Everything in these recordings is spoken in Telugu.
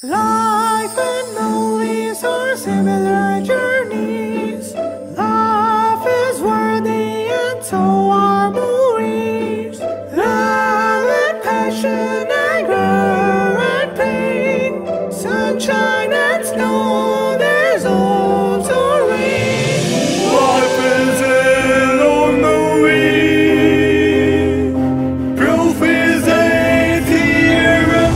Life in movies or similar journeys. Life is worthy and so are movies. Love and passion and glow and pain. Sunshine and snow, there's also rain. Life is an old movie. Proof is a theorem.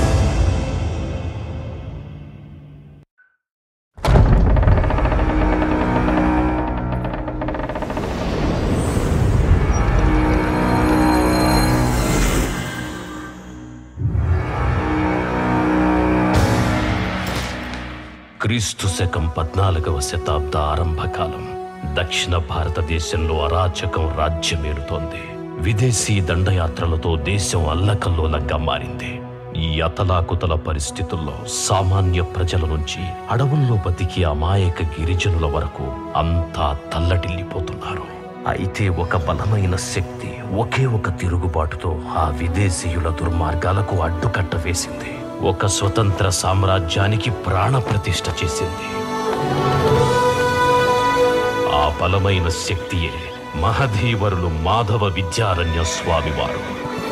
క్రీస్తు శకం పద్నాలుగవ శతాబ్ద ఆరంభకాలం దక్షిణ భారతదేశంలో అరాచకం రాజ్యమేలుతోంది విదేశీ దండయాత్రలతో దేశం అల్లకల్లోలంగా మారింది ఈ అతలాకుతల పరిస్థితుల్లో సామాన్య ప్రజల నుంచి అడవుల్లో బతికి అమాయక గిరిజనుల వరకు అంతా తల్లడిల్లిపోతున్నారు అయితే ఒక బలమైన శక్తి ఒకే ఒక తిరుగుబాటుతో ఆ విదేశీయుల దుర్మార్గాలకు అడ్డుకట్ట వేసింది ఒక స్వతంత్ర సామ్రాజ్యానికి ప్రాణ ప్రతిష్ఠ చేసింది ఆ బలమైన శక్తియే మహధీవరులు మాధవ విద్యారణ్య స్వామివారు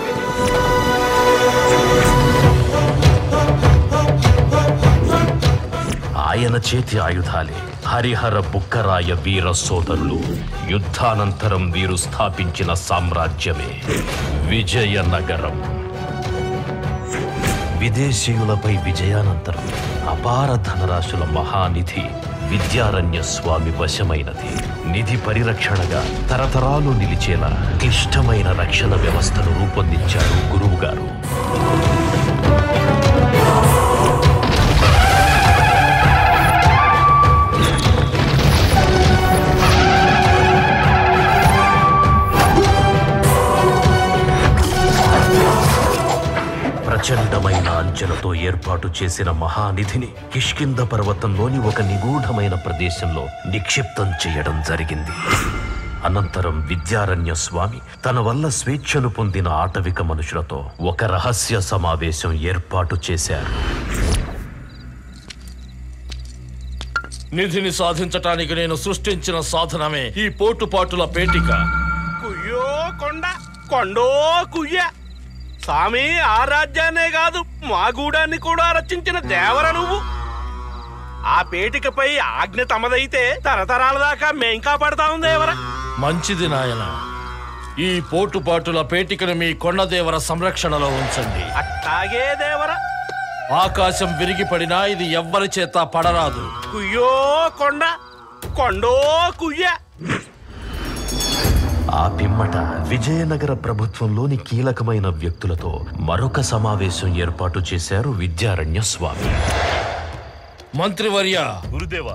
ఆయన చేతి ఆయుధాలే హరిహర బుక్కరాయ వీర సోదరులు యుద్ధానంతరం వీరు స్థాపించిన సామ్రాజ్యమే విజయనగరం విదేశీయులపై విజయానంతరం అపార ధనరాశుల మహానిధి విద్యారణ్య స్వామి వశమైనది నిధి పరిరక్షణగా తరతరాలు నిలిచేలా క్లిష్టమైన రక్షణ వ్యవస్థను రూపొందించారు గురువుగారు ప్రచండమైన అంచెలతో ఏర్పాటు చేసిన మహానిధిని కిష్కింద పర్వతంలోని ఒక నిగూఢమైన ప్రదేశంలో నిక్షిప్తం చేయడం జరిగింది అనంతరం విద్యారణ్య స్వామి తన వల్ల స్వేచ్ఛను పొందిన ఆటవిక మనుషులతో ఒక రహస్య సమావేశం ఏర్పాటు చేశారు నిధిని సాధించటానికి నేను సృష్టించిన సాధనమే ఈ పోటుపాటుల పేటిక కుయ్యో కొండ కొండో కుయ్య స్వామి ఆ రాజ్యాన్నే కాదు మా గూడాన్ని కూడా రచించిన దేవర నువ్వు ఆ పేటికపై ఆజ్ఞ తమదైతే తరతరాల దాకా మేం కాపాడుతాం దేవర మంచిది నాయన ఈ పోటుపాటుల పేటికను మీ కొండదేవర సంరక్షణలో ఉంచండి అట్టాగే దేవర ఆకాశం విరిగిపడినా ఇది ఎవ్వరి చేత పడరాదు కుయ్యో కొండ కొండో కుయ్య ఆ పిమ్మట విజయనగర ప్రభుత్వంలోని కీలకమైన వ్యక్తులతో మరొక సమావేశం ఏర్పాటు చేశారు విద్యారణ్య స్వామి మంత్రివర్య గురుదేవా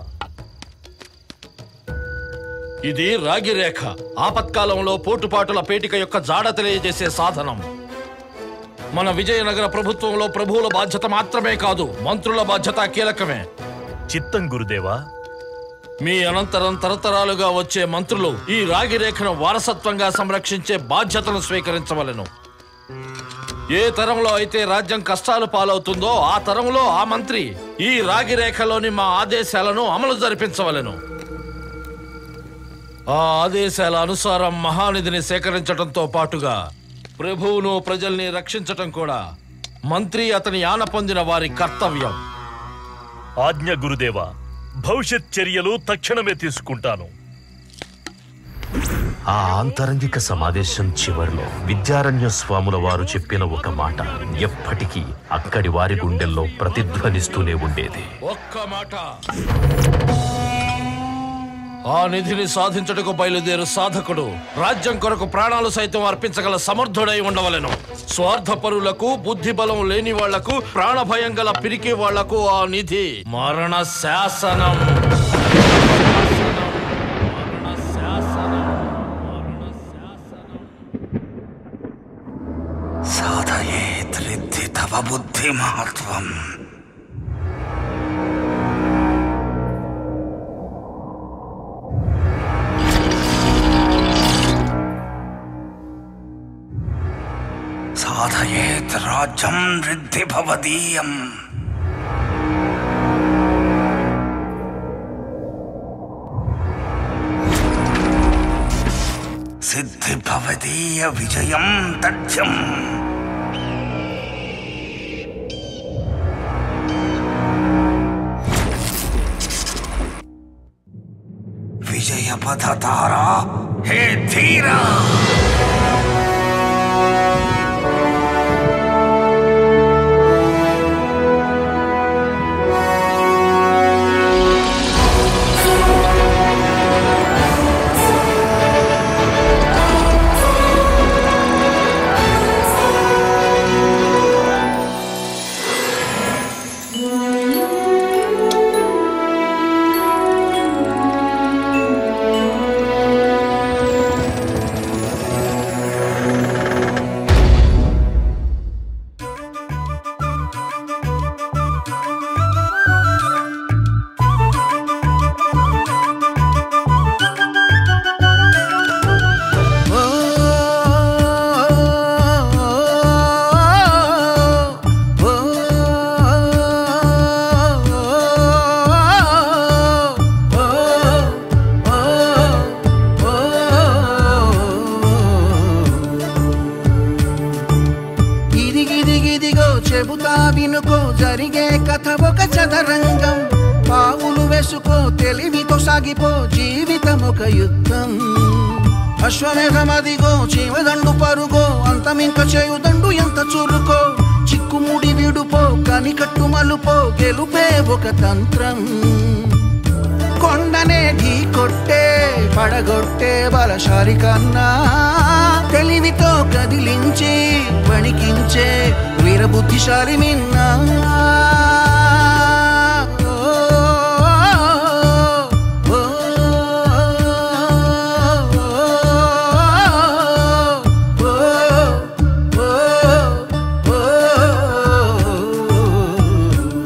ఇది రాగిరేఖ ఆపత్కాలంలో పోటుపాటుల పేటిక యొక్క జాడ తెలియజేసే సాధనం మన విజయనగర ప్రభుత్వంలో ప్రభువుల బాధ్యత మాత్రమే కాదు మంత్రుల బాధ్యత కీలకమే చిత్తం గురుదేవా మీ అనంతరం తరతరాలుగా వచ్చే మంత్రులు ఈ రాగి రేఖను వారసత్వంగా సంరక్షించే బాధ్యతను స్వీకరించవలెను ఏ తరంలో అయితే రాజ్యం కష్టాలు పాలవుతుందో ఆ తరంలో ఆ మంత్రి ఈ రాగి రేఖలోని మా ఆదేశాలను అమలు జరిపించవలెను ఆ ఆదేశాల అనుసారం మహానిధిని సేకరించడంతో పాటుగా ప్రభువును ప్రజల్ని రక్షించటం కూడా మంత్రి అతని ఆన పొందిన వారి కర్తవ్యం ఆజ్ఞ గురుదేవా భవిష్యత్ చర్యలు తక్షణమే తీసుకుంటాను ఆ ఆంతరంగిక సమావేశం చివరిలో విద్యారణ్య స్వాముల వారు చెప్పిన ఒక మాట ఎప్పటికీ అక్కడి వారి గుండెల్లో ప్రతిధ్వనిస్తూనే ఉండేది ఒక్క మాట ఆ నిధిని సాధించటకు బయలుదేరు సాధకుడు రాజ్యం కొరకు ప్రాణాలు సైతం అర్పించగల సమర్థుడై ఉండవలెను స్వార్థపరులకు బుద్ధి బలం లేని వాళ్లకు ప్రాణ భయం గల పిరికి వాళ్లకు ఆ నిధి మరణ శాసనం మరణ శాసనం. మరణ శాసనం. సాధయేత్రిద్ధి తవ బుద్ధి మహత్వం సాధయేత్ రాజ్యం రిద్ధి భవదీయం భవదీయ విజయం తథ్యం విజయ పథతారా హే ధీరా ఇదిగిదిగిదిగో చెబుతా వినుకో జరిగే కథ ఒక చదరంగం పావులు వేసుకో తెలివితో సాగిపో జీవితం ఒక యుద్ధం అశ్వమేధమదిగో చీమదండు పరుగో అంతమింక చేయుదండు ఎంత చురుకో చిక్కుముడి విడుపో కనికట్టు మలుపో గెలుపే ఒక తంత్రం కొండనే ఢీ కొట్టే పడగొట్టే బలశాలి కన్నా తెలివితో కదిలించి వణికించే వీరబుద్ధిశాలి మిన్నా ఓ, ఓ, ఓ, ఓ, ఓ.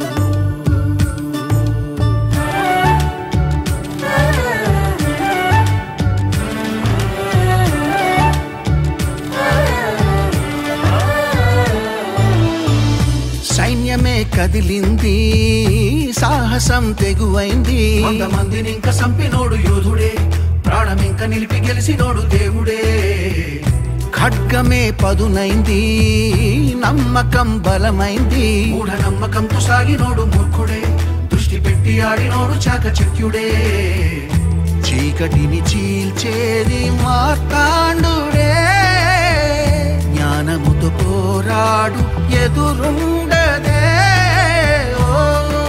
సైన్యమే కదిలింది సాహసం తెగువైంది కొంతమందిని ఇంక సంపినోడు యోధుడే ప్రాణమింక నిలిపి గెలిసినోడు దేవుడే ఖడ్గమే పదునైంది నమ్మకం బలమైంది మూఢ నమ్మకంతో సాగినోడు మూర్ఖుడే దృష్టి పెట్టి ఆడినోడు చాకచక్యుడే చీకటిని చీల్చేది మార్తాండుడే జ్ఞానముతో పోరాడు ఎదురుండదే ఓ,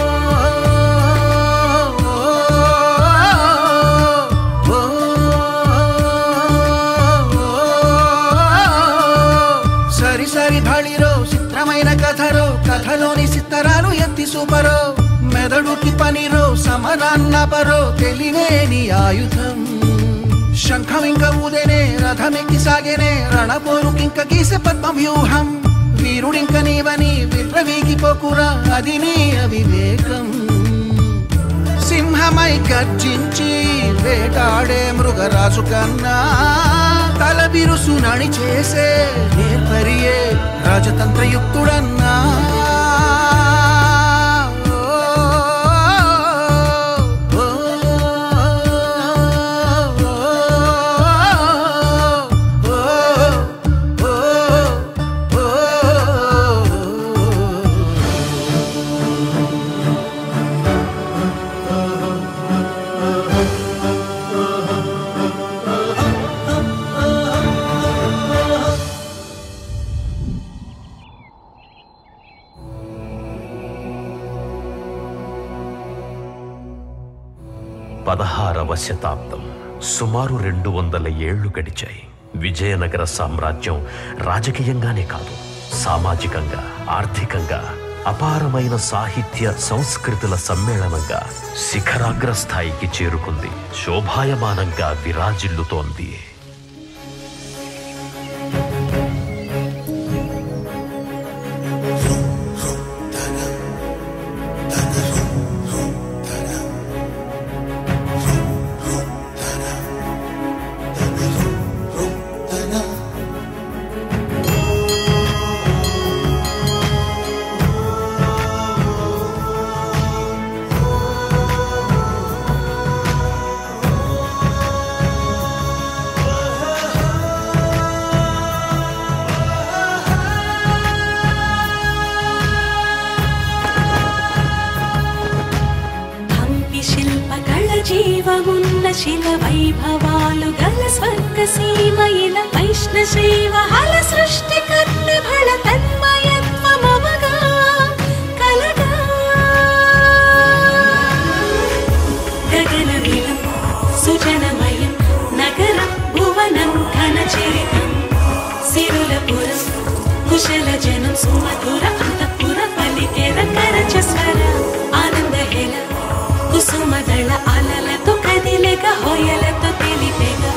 ఓ, సరి సరి భళిరో చిత్రమైన కథరో కథలోని సిత్తరాలు ఎత్తి సూపరో మెదడుకి పనిరో సమరాన్నపరో తెలివేని ఆయుధం శంఖం ఇంక ఊదేనే రథమెక్కి సాగేనే రణపోరుకింక గీసే పద్మ వ్యూహం వీరుడింక నీవని విర్రవీగిపోకురా అది నీ అవివేకం సింహమై గర్జించి వేటాడే మృగరాజు కన్నా తల బిరుసు నడి చేసే నేర్పరియే రాజతంత్రయుక్తుడన్నా ఓ, ఓ, ఓ, ఓ, ఓ. పదహారవ శతాబ్దం సుమారు రెండు వందల ఏళ్లు గడిచాయి విజయనగర సామ్రాజ్యం రాజకీయంగానే కాదు సామాజికంగా ఆర్థికంగా అపారమైన సాహిత్య సంస్కృతుల సమ్మేళనంగా శిఖరాగ్ర స్థాయికి చేరుకుంది శోభాయమానంగా విరాజిల్లుతోంది కల్పకళ జీవమున్న శిల వైభవాలు గల స్వర్గ సీమయిల వైష్ణ శ్రీవహల సృష్టి కర్ణ భళ తన్మయత్వమవగా కలగా గగనమిలం సుజనమయం నగరం భువనం ఘనచరితం సిరులపురం కుశల జనం సుమధుర అంతఃపుర పలికెర కరచ స్వర ఆనంద హెల కుసుమదళ అలలతో కదిలెగ హొయలతో తెలిపెగా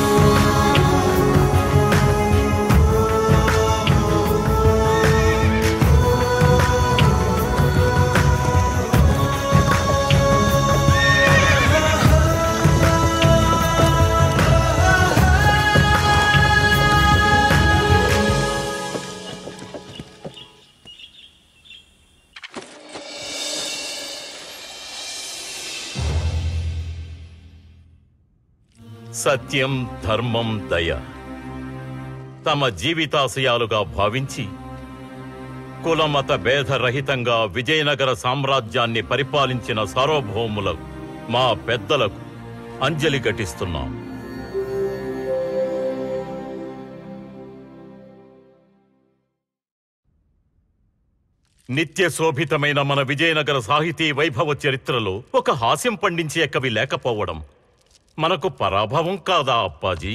సత్యం ధర్మం దయ తమ జీవితాశయాలుగా భావించి కులమత భేదరహితంగా విజయనగర సామ్రాజ్యాన్ని పరిపాలించిన సార్వభౌములకు మా పెద్దలకు అంజలి ఘటిస్తున్నాం నిత్య శోభితమైన మన విజయనగర సాహితీ వైభవ చరిత్రలో ఒక హాస్యం పండించే కవి లేకపోవడం మనకు పరాభవం కాదా అప్పాజీ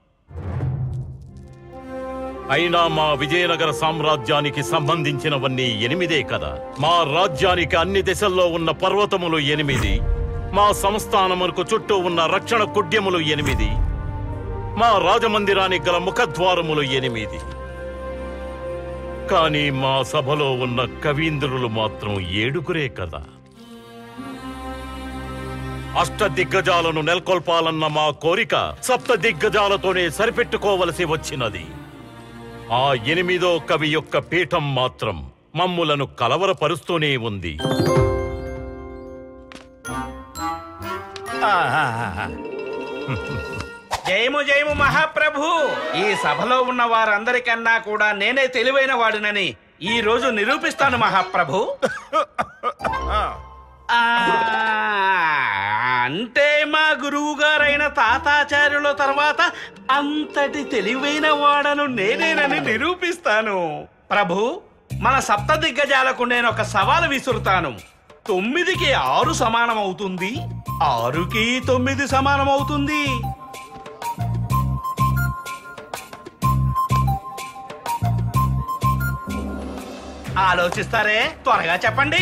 అయినా మా విజయనగర సామ్రాజ్యానికి సంబంధించినవన్నీ ఎనిమిదే కదా మా రాజ్యానికి అన్ని దశల్లో ఉన్న పర్వతములు ఎనిమిది మా సంస్థానములకు చుట్టూ ఉన్న రక్షణ కుడ్యములు ఎనిమిది మా రాజమందిరానికి గల ముఖద్వారములు ఎనిమిది కానీ మా సభలో ఉన్న కవీంద్రులు మాత్రం ఏడుగురే కదా అష్ట దిగ్గజాలను నెలకొల్పాలన్న మా కోరిక సప్త దిగ్గజాలతోనే సరిపెట్టుకోవలసి వచ్చినది ఆ ఎనిమిదో కవి యొక్క పీఠం మాత్రం మమ్ములను కలవరపరుస్తూనే ఉంది జయము జయము మహాప్రభు ఈ సభలో ఉన్న వారందరికన్నా కూడా నేనే తెలివైన వాడినని ఈ రోజు నిరూపిస్తాను మహాప్రభు ఆ, అంటే మా గురువు గారైన తాతాచార్యుల తర్వాత అంతటి తెలివైన వాడను నేనేనని నిరూపిస్తాను ప్రభు మన సప్త దిగ్గజాలకు నేను ఒక సవాలు విసురుతాను తొమ్మిదికి ఆరు సమానం అవుతుంది ఆరుకి తొమ్మిది సమానం అవుతుంది ఆలోచిస్తారే త్వరగా చెప్పండి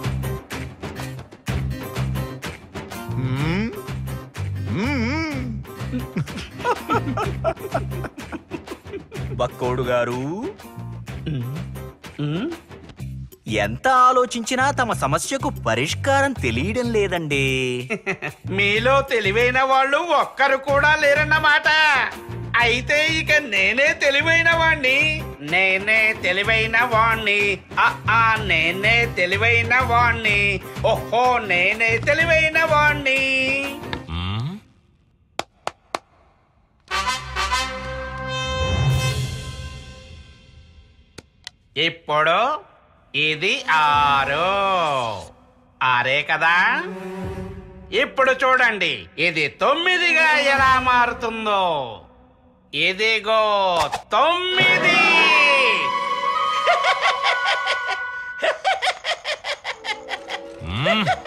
బక్కోడు గారు ఉమ్, ఎంత ఆలోచించినా తమ సమస్యకు పరిష్కారం తెలియడం లేదండి మీలో తెలివైన వాళ్ళు ఒక్కరు కూడా లేరన్నమాట అయితే ఇక నేనే తెలివైన వాణ్ణి నేనే తెలివైన వాణ్ణి ఆ, ఆ, నేనే తెలివైన వాణ్ణి ఓహో నేనే తెలివైన వాణ్ణి మ్మ్? ఇప్పుడు ఇది ఆరు ఆరే కదా ఇప్పుడు చూడండి ఇది తొమ్మిదిగా ఎలా మారుతుందో ఇదిగో తొమ్మిది మ్మ్.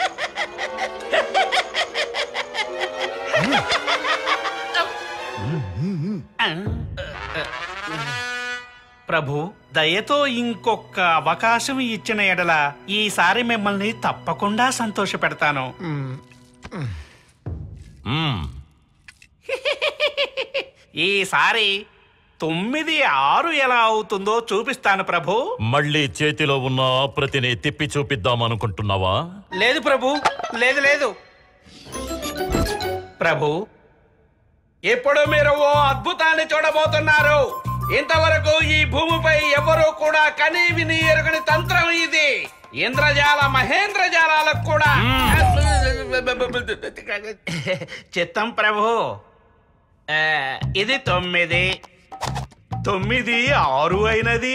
ప్రభు దయతో ఇంకొక అవకాశం ఇచ్చిన ఎడల ఈసారి మిమ్మల్ని తప్పకుండా సంతోష పెడతాను మ్మ్. ఈసారి తొమ్మిది ఆరు ఎలా అవుతుందో చూపిస్తాను ప్రభు మళ్ళీ చేతిలో ఉన్న ఆప్రతిని తిప్పి చూపిద్దామనుకుంటున్నావా లేదు ప్రభు లేదు లేదు ప్రభు ఇప్పుడు మీరు ఓ అద్భుతాన్ని చూడబోతున్నారు ఇంతవరకు ఈ భూమిపై ఎవరూ కూడా కని విని ఎరుగని తంత్రం ఇది ఇంద్రజాల మహేంద్రజాలకు కూడా చిత్తం ప్రభు ఆ, ఇది తొమ్మిది తొమ్మిది ఆరు అయినది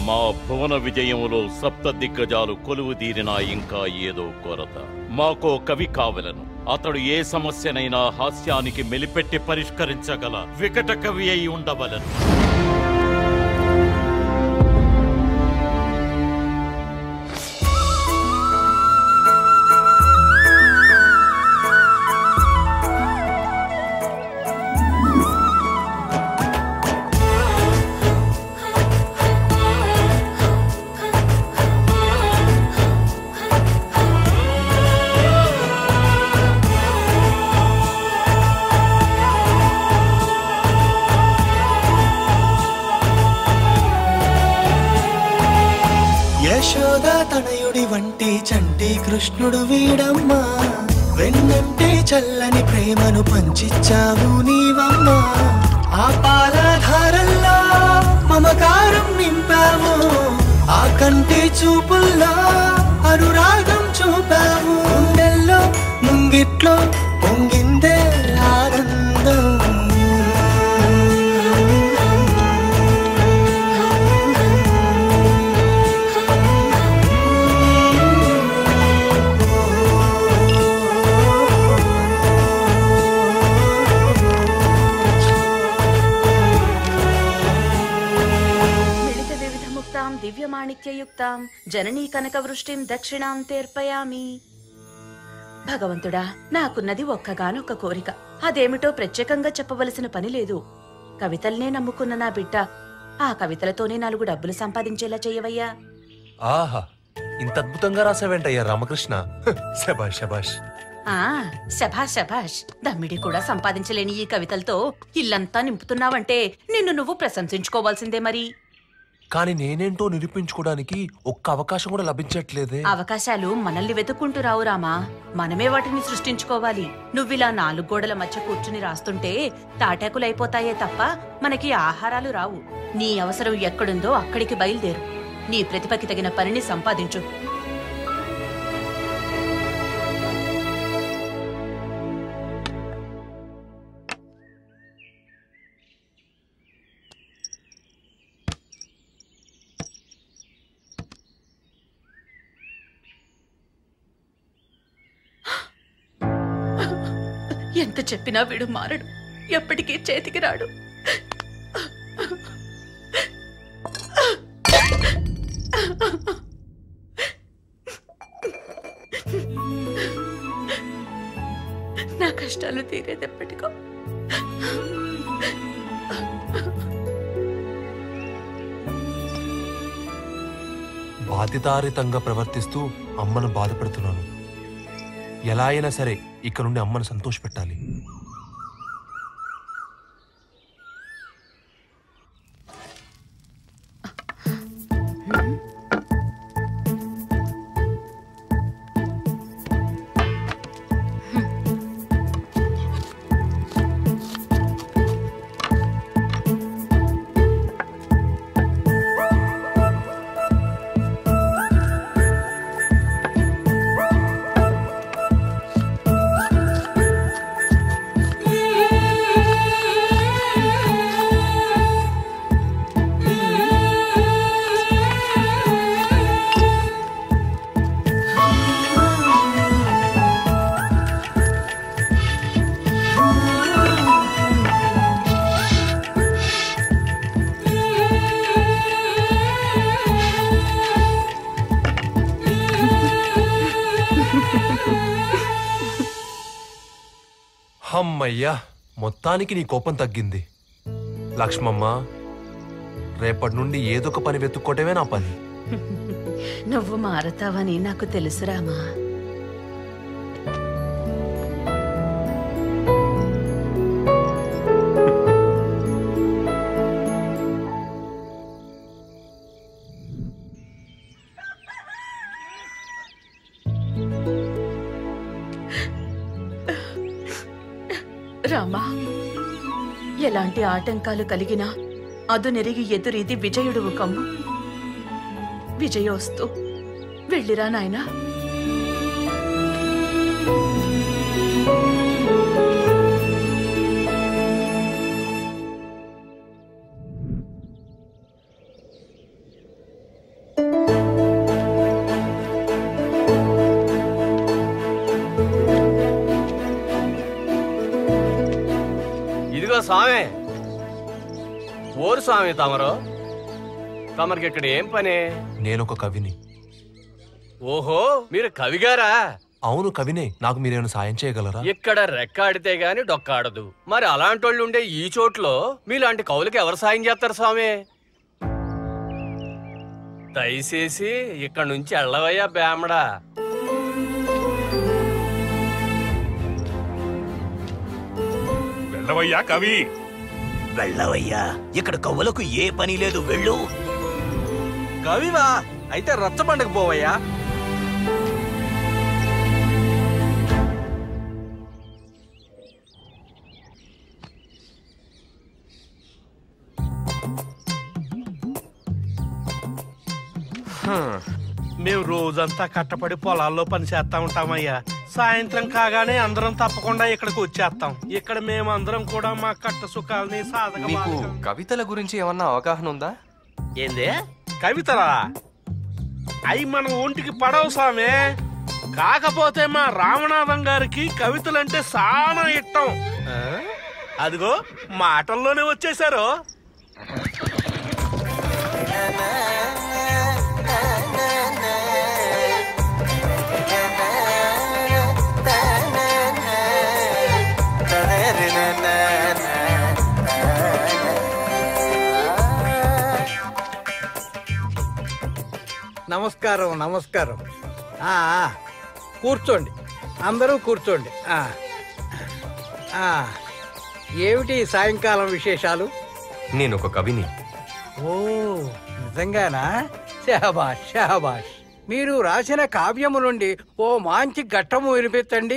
మా భువన విజయములో సప్త దిగ్గజాలు కొలువు తీరినా ఇంకా ఏదో కొరత మాకో కవి కావలను అతడు ఏ సమస్యనైనా హాస్యానికి మెలిపెట్టి పరిష్కరించగల వికట కవి అయి ఉండవలను యశోద తనయుడి వంటి చంటి కృష్ణుడు వీడమ్మా వెన్నంటే చల్లని ప్రేమను పంచిచ్చావు నీవమ్మా ఆ పాలధారల్లో మమకారం నింపావు ఆ కంటి చూపుల్లో అనురాగం చూపావు గుండెల్లో ముంగిట్లో పొంగిందే ఆనందం మిళిత వివిధ ముక్తాం దివ్యమాణిక్యయుక్తాం జననీ కనక వృష్టిం దక్షిణాం తీర్పయామి భగవంతుడా నాకున్నది ఒక్కగానొక్క కోరిక అదేమిటో ప్రత్యేకంగా చెప్పవలసిన పని లేదు కవితల్నే నమ్ముకున్న నా బిడ్డ ఆ కవితలతోనే నాలుగు డబ్బులు సంపాదించేలా చెయ్యవయ్యా ఆహా ఇంత అద్భుతంగా రాసావేంటయ్యా రామకృష్ణ హ్, శబాష్ శబాష్ ఆ శభాష్ శభాష్ దమ్మిడి కూడా సంపాదించలేని ఈ కవితలతో ఇల్లంతా నింపుతున్నావంటే నిన్ను నువ్వు ప్రశంసించుకోవాల్సిందే మరి కానీ నేనేంటో నిరూపించుకోవడానికి ఒక్క అవకాశం కూడా లభించట్లేదే అవకాశాలు మనల్ని వెతుక్కుంటూ రావు రామా మనమే వాటిని సృష్టించుకోవాలి నువ్విలా నాలుగు గోడల మధ్య కూర్చుని రాస్తుంటే తాటాకులైపోతాయే తప్ప మనకి ఆహారాలు రావు నీ అవసరం ఎక్కడుందో అక్కడికి బయలుదేరు నీ ప్రతిభకి తగిన పనిని సంపాదించు ఎంత చెప్పినా వీడు మారడు ఎప్పటికీ చేతికి రాడు నా కష్టాలు తీరేది ఎప్పటికో బాధితారితంగా ప్రవర్తిస్తూ అమ్మను బాధపెడుతున్నాను ఎలా అయినా సరే ఇక్కడ నుండి అమ్మను సంతోషపెట్టాలి హమ్మయ్యా మొత్తానికి నీ కోపం తగ్గింది లక్ష్మమ్మ రేపటి నుండి ఏదో ఒక పని వెతుక్కోవటమే నా పని నువ్వు మారతావని నాకు తెలుసు రామా రామా ఎలాంటి ఆటంకాలు కలిగినా అదు నెరిగి ఎదురీది విజయుడువు కమ్ము విజయోస్తు వెళ్ళిరా నాయనా స్వామి ఓరు స్వామి తమరు తమరికి ఇక్కడ ఏం పని నేనొక కవిని ఓహో మీరు కవిగారా అవును కవినే నాకు మీరేమైనా సాయం చేయగలరా ఇక్కడ రెక్కాడితే గాని డొక్కాడదు మరి అలాంటి వాళ్ళు ఉండే ఈ చోట్లో మీలాంటి కవులకి ఎవరు సాయం చేస్తారు స్వామి దయచేసి ఇక్కడ నుంచి వెళ్ళవయ్యా బేమడా వెళ్ళవయ్యా కవి వెళ్ళవయ్యా ఇక్కడ కవ్వలకు ఏ పని లేదు వెళ్ళు కవివా అయితే రచ్చ పండగ పోవయ్యా మేము రోజంతా కట్టపడి పొలాల్లో పని చేస్తా ఉంటామయ్యా సాయంత్రం కాగానే అందరం తప్పకుండా ఇక్కడికి వచ్చేస్తాం ఇక్కడ మేమందరం కూడా మా కట్ట సుఖాలని సాధక మీకు బాధకాలని- కవితల గురించి ఏమన్నా అవగాహన ఉందా ఏంది కవితలా అయి మన ఒంటికి పడవు సామే కాకపోతే మా రామనాథం గారికి కవితలంటే చాలా ఇష్టం ఆ? అదిగో మాటల్లోనే వచ్చేసారు నమస్కారం నమస్కారం ఆ, ఆ, కూర్చోండి అందరూ కూర్చోండి ఆ, ఆ, ఏమిటి ఈ సాయంకాలం విశేషాలు నేను ఒక కవిని ఓ నిజంగానా షహబాష్ షహబాష్ మీరు రాసిన కావ్యము నుండి ఓ మంచి ఘట్టము వినిపించండి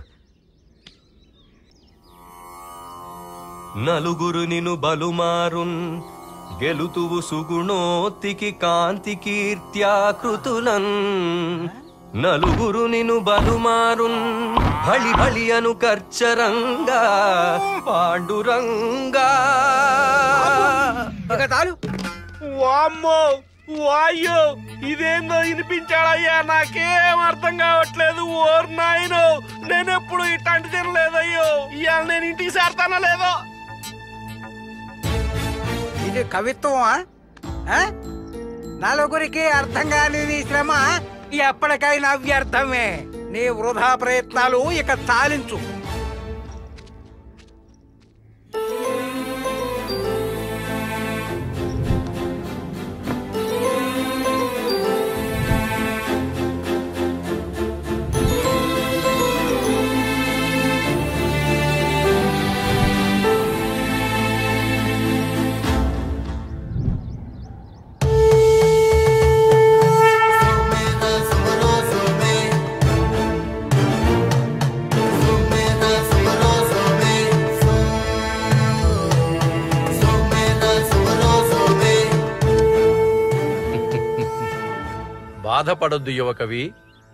నలుగురు నిను బలుమారున్ గెలుతువు సుగుణోత్తికి కాంతి కీర్త్యాకృతులన్ నలుగురు నిను బలుమారున్ బలి బలి అను కర్చరంగా పాండురంగా ఇక చాలు వామ్మో వాయ్యో ఇదేందో వినిపించాడయ్యా నాకేం అర్థం కావట్లేదు ఓర్ నాయనో నేనెప్పుడు ఇట్లాంటి తినలేదయ్యో ఇవాళ నేను ఇంటికి చేరతానో లేదో ఇది కవిత్వమా ఆ? నలుగురికి అర్థం కాని నీ శ్రమ ఎప్పటికైనా వ్యర్థమే నీ వృధా ప్రయత్నాలు ఇక చాలించు బాధపడొద్దు యువకవి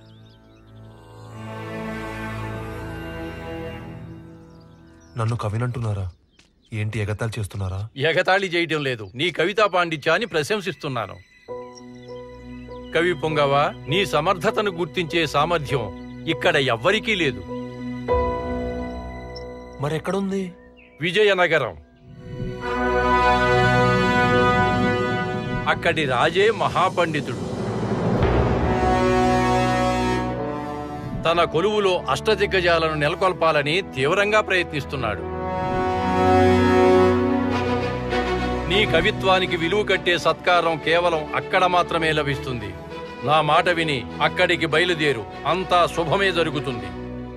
నన్ను కవినంటున్నారా ఏంటి ఎగతాలు చేస్తున్నారా ఎగతాళి చేయటం లేదు నీ కవితా పాండిత్యాన్ని ప్రశంసిస్తున్నాను కవి పొంగవ నీ సమర్థతను గుర్తించే సామర్థ్యం ఇక్కడ ఎవ్వరికీ లేదు మరెక్కడుంది విజయనగరం అక్కడి రాజే మహాపండితుడు తన కొలువులో అష్టదిగ్గజాలను నెలకొల్పాలని తీవ్రంగా ప్రయత్నిస్తున్నాడు నీ కవిత్వానికి విలువ కట్టే సత్కారం కేవలం అక్కడ మాత్రమే లభిస్తుంది నా మాట విని అక్కడికి బయలుదేరు అంతా శుభమే జరుగుతుంది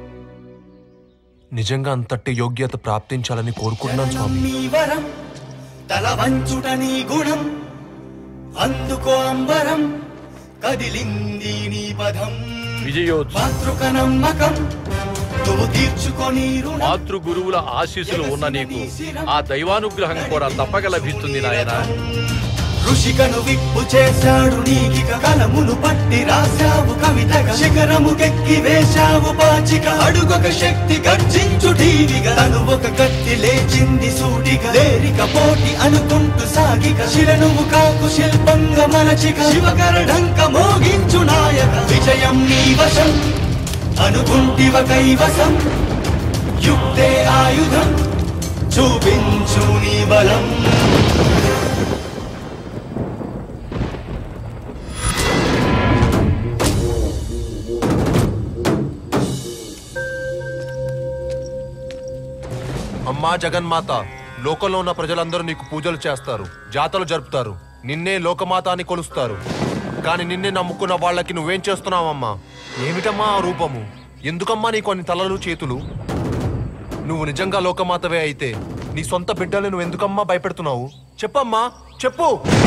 నిజంగా అంతటి యోగ్యత ప్రాప్తించాలని కోరుకుంటున్నాను స్వామి నీ వరం తల వంచుట నీ గుణం అందుకో అంబరం కదిలింది నీ పదం విజయోత్సవం మాతృక నమ్మకం నువ్వు తీర్చుకొని రుణం మాతృ గురువుల ఆశీస్సులు ఉన్న నీకు ఆ దైవానుగ్రహం కూడా తప్పక లభిస్తుంది నాయనా ఋషికను విప్పు చేశాడు నీకిక కలమును పట్టి రాశావు కవితగా శిఖరముకెక్కి వేశావు పాచిక అడుగొక శక్తి గర్జించు టీవిగా తను ఒక కత్తి లేచింది సూటిగా లేరిక పోటీ అనుకుంటూ సాగిక శిలనువు కాకు శిల్పంగా మలచిక శివకరణంక మోగించు నాయక విజయం నీ వశం అనుకుంటివ కైవసం యుక్తే ఆయుధం చూపించు నీ బలం అమ్మా జగన్మాత లోకంలో ఉన్న ప్రజలందరూ నీకు పూజలు చేస్తారు జాతలు జరుపుతారు నిన్నే లోకమాత అని కొలుస్తారు కానీ నిన్నే నమ్ముకున్న వాళ్ళకి నువ్వేం చేస్తున్నావమ్మా ఏమిటమ్మా ఆ రూపము ఎందుకమ్మా నీ కొన్ని తలలు చేతులు నువ్వు నిజంగా లోకమాతవే అయితే నీ సొంత బిడ్డలు నువ్వు ఎందుకమ్మా భయపెడుతున్నావు చెప్పమ్మా చెప్పు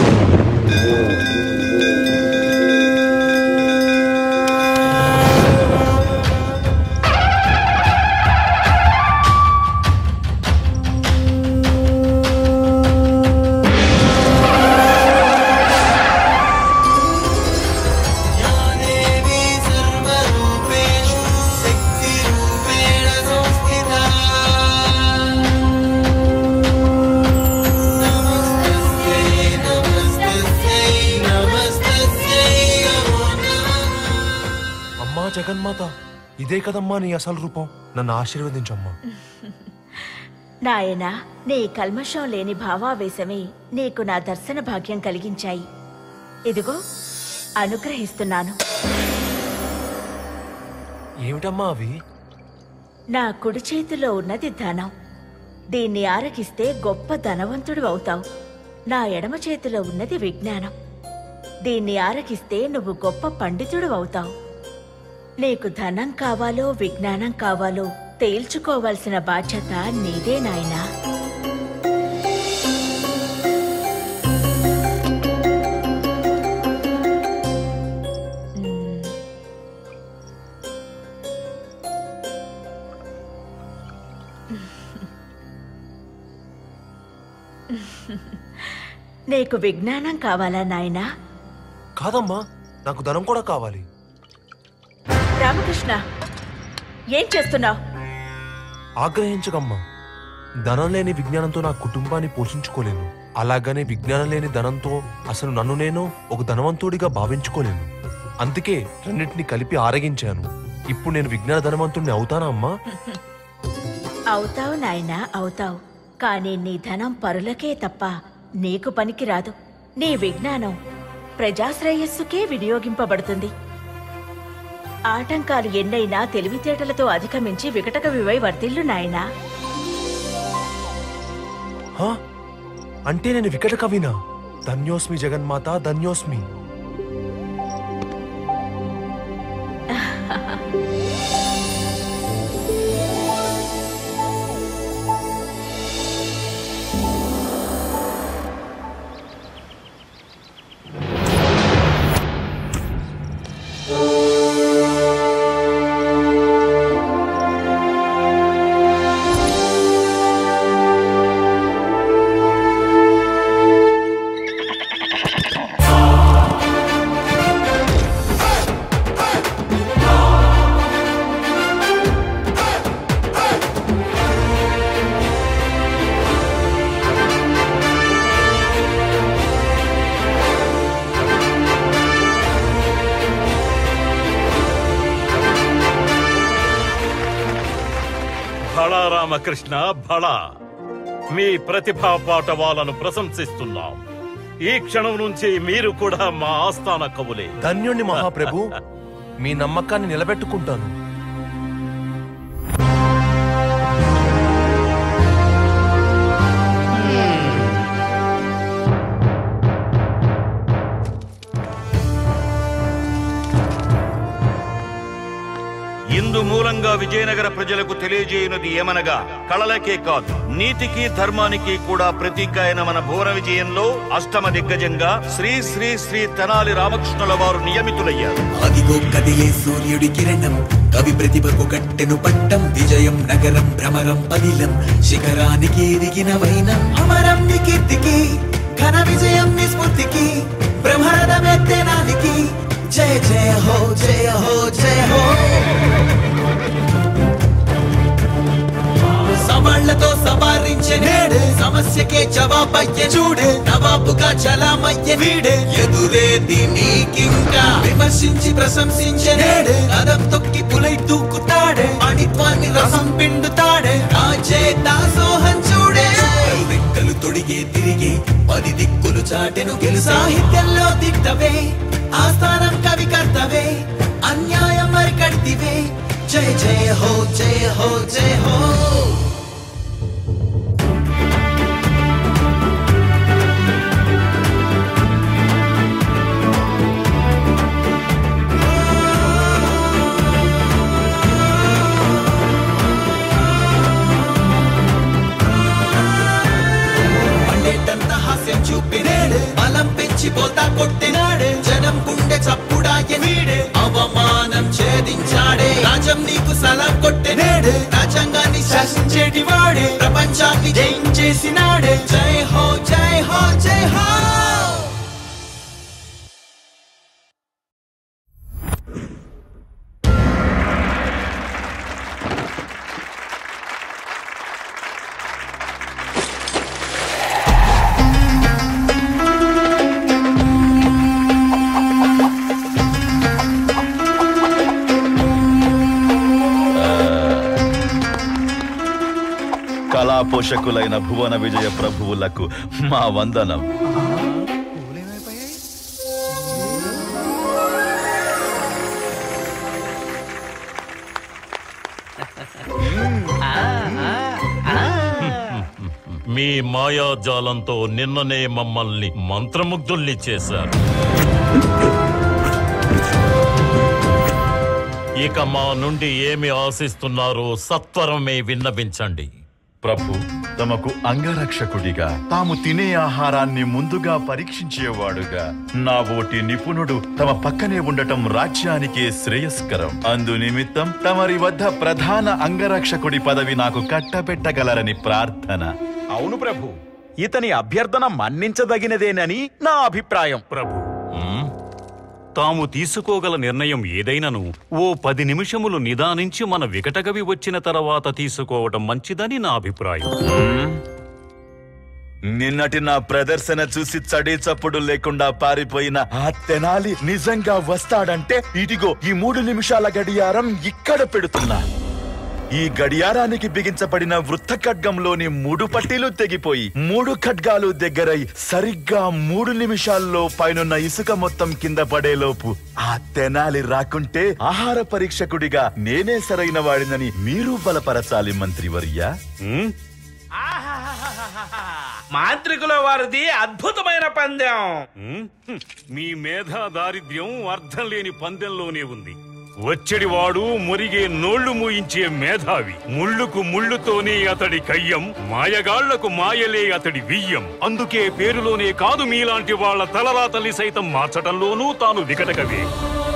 అమ్మా జగన్మాత ఇదే కదమ్మా నీ అసలు రూపం నన్ను ఆశీర్వదించమ్మా నాయనా నీ కల్మషం లేని భావావేశమే నీకు నా దర్శన భాగ్యం కలిగించాయి ఇదిగో అనుగ్రహిస్తున్నాను ఏమిటమ్మా అవి నా కుడి చేతిలో ఉన్నది ధనం దీన్ని ఆరగిస్తే గొప్ప ధనవంతుడు అవుతావు నా ఎడమ చేతిలో ఉన్నది విజ్ఞానం దీన్ని ఆరగిస్తే నువ్వు గొప్ప పండితుడు అవుతావు నీకు ధనం కావాలో విజ్ఞానం కావాలో తేల్చుకోవాల్సిన బాధ్యత నీదే నాయనా నీకు విజ్ఞానం కావాలా నాయనా కాదమ్మా నాకు ధనం కూడా కావాలి రామకృష్ణ ఏం చేస్తున్నావు ఆగ్రహించకమ్మా ధనం లేని విజ్ఞానంతో నా కుటుంబాన్ని పోషించుకోలేను అలాగనే విజ్ఞానం లేని ధనంతో అసలు నన్ను నేను ఒక ధనవంతుడిగా భావించుకోలేను అందుకే రెండింటిని కలిపి ఆరగించాను ఇప్పుడు నేను విజ్ఞాన ధనవంతుడిని అవుతానా అమ్మా అవుతావు నాయనా అవుతావు కానీ నీ ధనం పరులకే తప్ప నీకు పనికిరాదు నీ విజ్ఞానం ప్రజాశ్రేయస్సుకే వినియోగింపబడుతుంది ఆటంకాలు ఎన్నైనా తెలివితేటలతో అధిగమించి వికటక వివై వర్ధిల్లు నాయనా హా? అంటే నేను వికట కవినా ధన్యోస్మి జగన్మాత ధన్యోస్మి భళా రామకృష్ణ భళా మీ ప్రతిభా పాఠవాలను ప్రశంసిస్తున్నాం ఈ క్షణం నుంచి మీరు కూడా మా ఆస్థాన కవులే ధన్యుణ్ణి మహాప్రభు మీ నమ్మకాన్ని నిలబెట్టుకుంటాను ఇందు మూలంగా విజయనగర ప్రజలకు తెలియజేయునది ఏమనగా కళలకే కాదు నీతికి ధర్మానికి కూడా ప్రతీక అయిన మన భువన విజయంలో అష్టమ దిగ్గజంగా శ్రీ శ్రీ శ్రీ తెనాలి రామకృష్ణుల వారు నియమితులయ్యారు అదిగో కదిలే సూర్యుడి కిరణం కవి ప్రతిభకు కట్టెను పట్టం విజయం నగరం భ్రమరం పదిలం శిఖరానికి ఎదిగిన వైనం అమరం ని కీర్తికి ఘన విజయం ని స్ఫూర్తికి బ్రహ్మరథమెత్తెనానికి జయ జయ హో జయ హో జయ హో సవాళ్లతో సవారించే నేడే సమస్యకే జవాబయ్యే చూడే నవాబుగా చలామయ్యే వీడే ఎదురేది నీకింకా విమర్శించి ప్రశంసించే నేడే కదం తొక్కి పులై దూకుతాడే అణిత్వాన్ని రసం పిండుతాడే రాజే దాసోహం చూడే చాటెను గెలు సాహిత్యంలో దిట్టవే ఆస్థానం కవి కర్తవే అన్యాయం మరి కడితివే జయ జయ హో జయ హో జయ హో పండేటంత హాస్యం చూపినాడు బలం పెంచి పోతా కొట్టినాడు జనం గుండె చప్పుడాయ వీడే అవమానం ఛేదించాడే రాజం నీకు సలాం కొట్టినాడు రాజ్యాంగాన్ని శాసించేటి వాడే ప్రపంచాన్ని జయించేసినాడే జై హో జై హో జై హో కళా పోషకులైన భువన విజయ ప్రభువులకు మా వందనం మీ మాయాజాలంతో నిన్ననే మమ్మల్ని మంత్రముగ్ధుల్ని చేశారు ఇక మా నుండి ఏమి ఆశిస్తున్నారో సత్వరమే విన్నవించండి ప్రభు తమకు అంగరక్షకుడిగా తాము తినే ఆహారాన్ని ముందుగా పరీక్షించేవాడుగా నా ఓటి నిపుణుడు తమ పక్కనే ఉండటం రాజ్యానికే శ్రేయస్కరం అందు నిమిత్తం తమరి వద్ద ప్రధాన అంగరక్షకుడి పదవి నాకు కట్టబెట్టగలరని ప్రార్థన అవును ప్రభు ఇతని అభ్యర్థన మన్నించదగినదేనని నా అభిప్రాయం ప్రభు తాము తీసుకోగల నిర్ణయం ఏదైనను ఓ పది నిమిషములు నిదానించి మన వికటగవి వచ్చిన తర్వాత తీసుకోవటం మంచిదని నా అభిప్రాయం నిన్నటి నా ప్రదర్శన చూసి చడి చప్పుడు లేకుండా పారిపోయిన ఆ తెనాలి నిజంగా వస్తాడంటే ఇదిగో ఈ మూడు నిమిషాల గడియారం ఇక్కడ పెడుతున్నా ఈ గడియారానికి బిగించబడిన వృత్త ఖడ్గంలోని మూడు పట్టీలు తెగిపోయి మూడు ఖడ్గాలు దగ్గరై సరిగ్గా మూడు నిమిషాల్లో పైనున్న ఇసుక మొత్తం కింద పడేలోపు ఆ తెనాలి రాకుంటే ఆహార పరీక్షకుడిగా నేనే సరైన వాడినని మీరు బలపరచాలి మంత్రివర్య మాంత్రికుల వారిది అద్భుతమైన పందెం మీ మేధా దారిద్ర్యం అర్థం లేని పందెంలోనే ఉంది వచ్చెడివాడు మురిగే నోళ్లు మూయించే మేధావి ముళ్ళుకు ముళ్ళుతోనే అతడి కయ్యం మాయగాళ్లకు మాయలే అతడి వియ్యం అందుకే పేరులోనే కాదు మీలాంటి వాళ్ళ తలరాతల్ని సైతం మార్చటంలోనూ తాను వికటకవే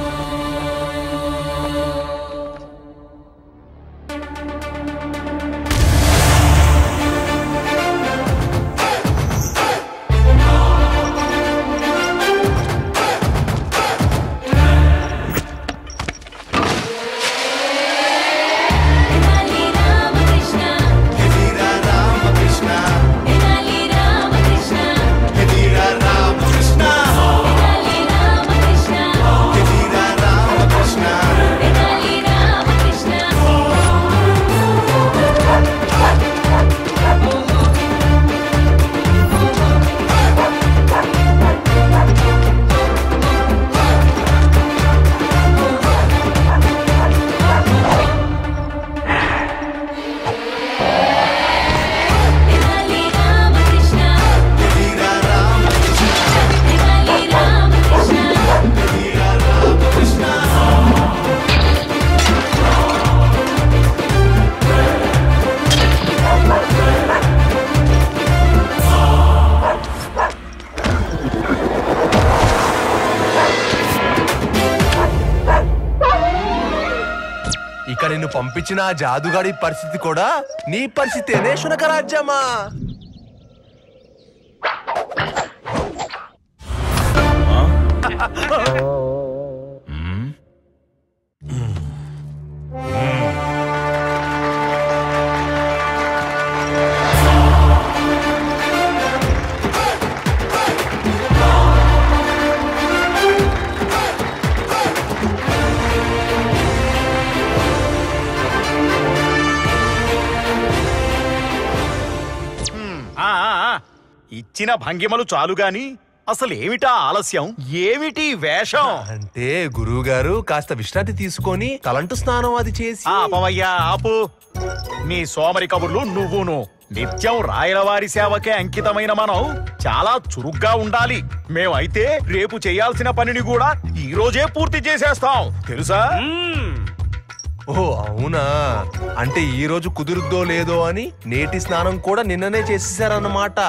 ఇక నిన్ను పంపించిన ఆ జాదుగాడి పరిస్థితి కూడా నీ పరిస్థితేనే శునక రాజ్యమా ఆ, ఆ, ఆ. ఇచ్చిన భంగిమలు చాలు గాని అసలు ఏమిటా ఆలస్యం ఏమిటి వేషం అంటే గురువు గారు కాస్త విశ్రాంతి తీసుకొని తలంటు స్నానం అది చేసి ఆపవయ్యా ఆపు నీ సోమరి కబుర్లు నువ్వును నిత్యం రాయలవారి సేవకే అంకితమైన మనం చాలా చురుగ్గా ఉండాలి మేమైతే రేపు చేయాల్సిన పనిని కూడా ఈ రోజే పూర్తి చేసేస్తాం తెలుసా ఓ అవునా అంటే ఈ రోజు కుదురుద్దో లేదో అని నేటి స్నానం కూడా నిన్ననే చేసేసారన్నమాట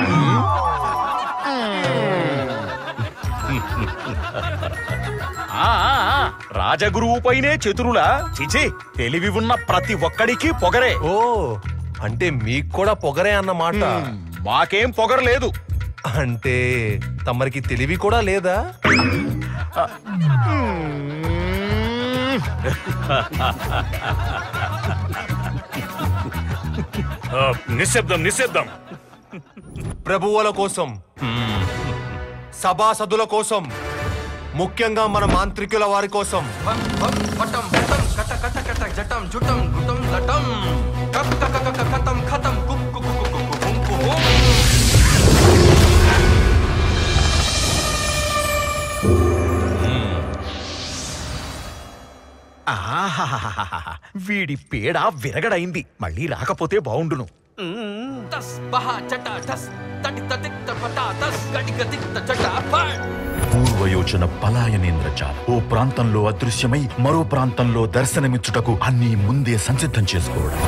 ఆ, ఆ, ఆ, రాజగురువుపైనే చతురులా చిచి తెలివి ఉన్న ప్రతి ఒక్కడికి పొగరే ఓ అంటే మీకు కూడా పొగరే అన్నమాట మాకేం పొగరలేదు అంటే తమరికి తెలివి కూడా లేదా ఆ, నిశ్శబ్దం నిశ్శబ్దం ప్రభువుల కోసం సభాసదుల కోసం ముఖ్యంగా మన మాంత్రికుల వారి కోసం పటం పటం కట కట కట జటం జుటం గుటం లటం కక్ కక కక కతం ఖతం కుక్ కుక్ కుక్ కుక్ కుక్ కుక్ కుక్. ఆహాహాహాహా. వీడి పేడ విరగడైంది మళ్ళీ రాకపోతే బావుండును తస్ బహ చట టస్ తటి తటి తపట తస్ గటి గతి చట ఫట్ పూర్వయోచన పలాయనేంద్రజాల ఓ ప్రాంతంలో అదృశ్యమై మరో ప్రాంతంలో దర్శనమిచ్చుటకు అన్నీ ముందే సంసిద్ధం చేసుకోవడం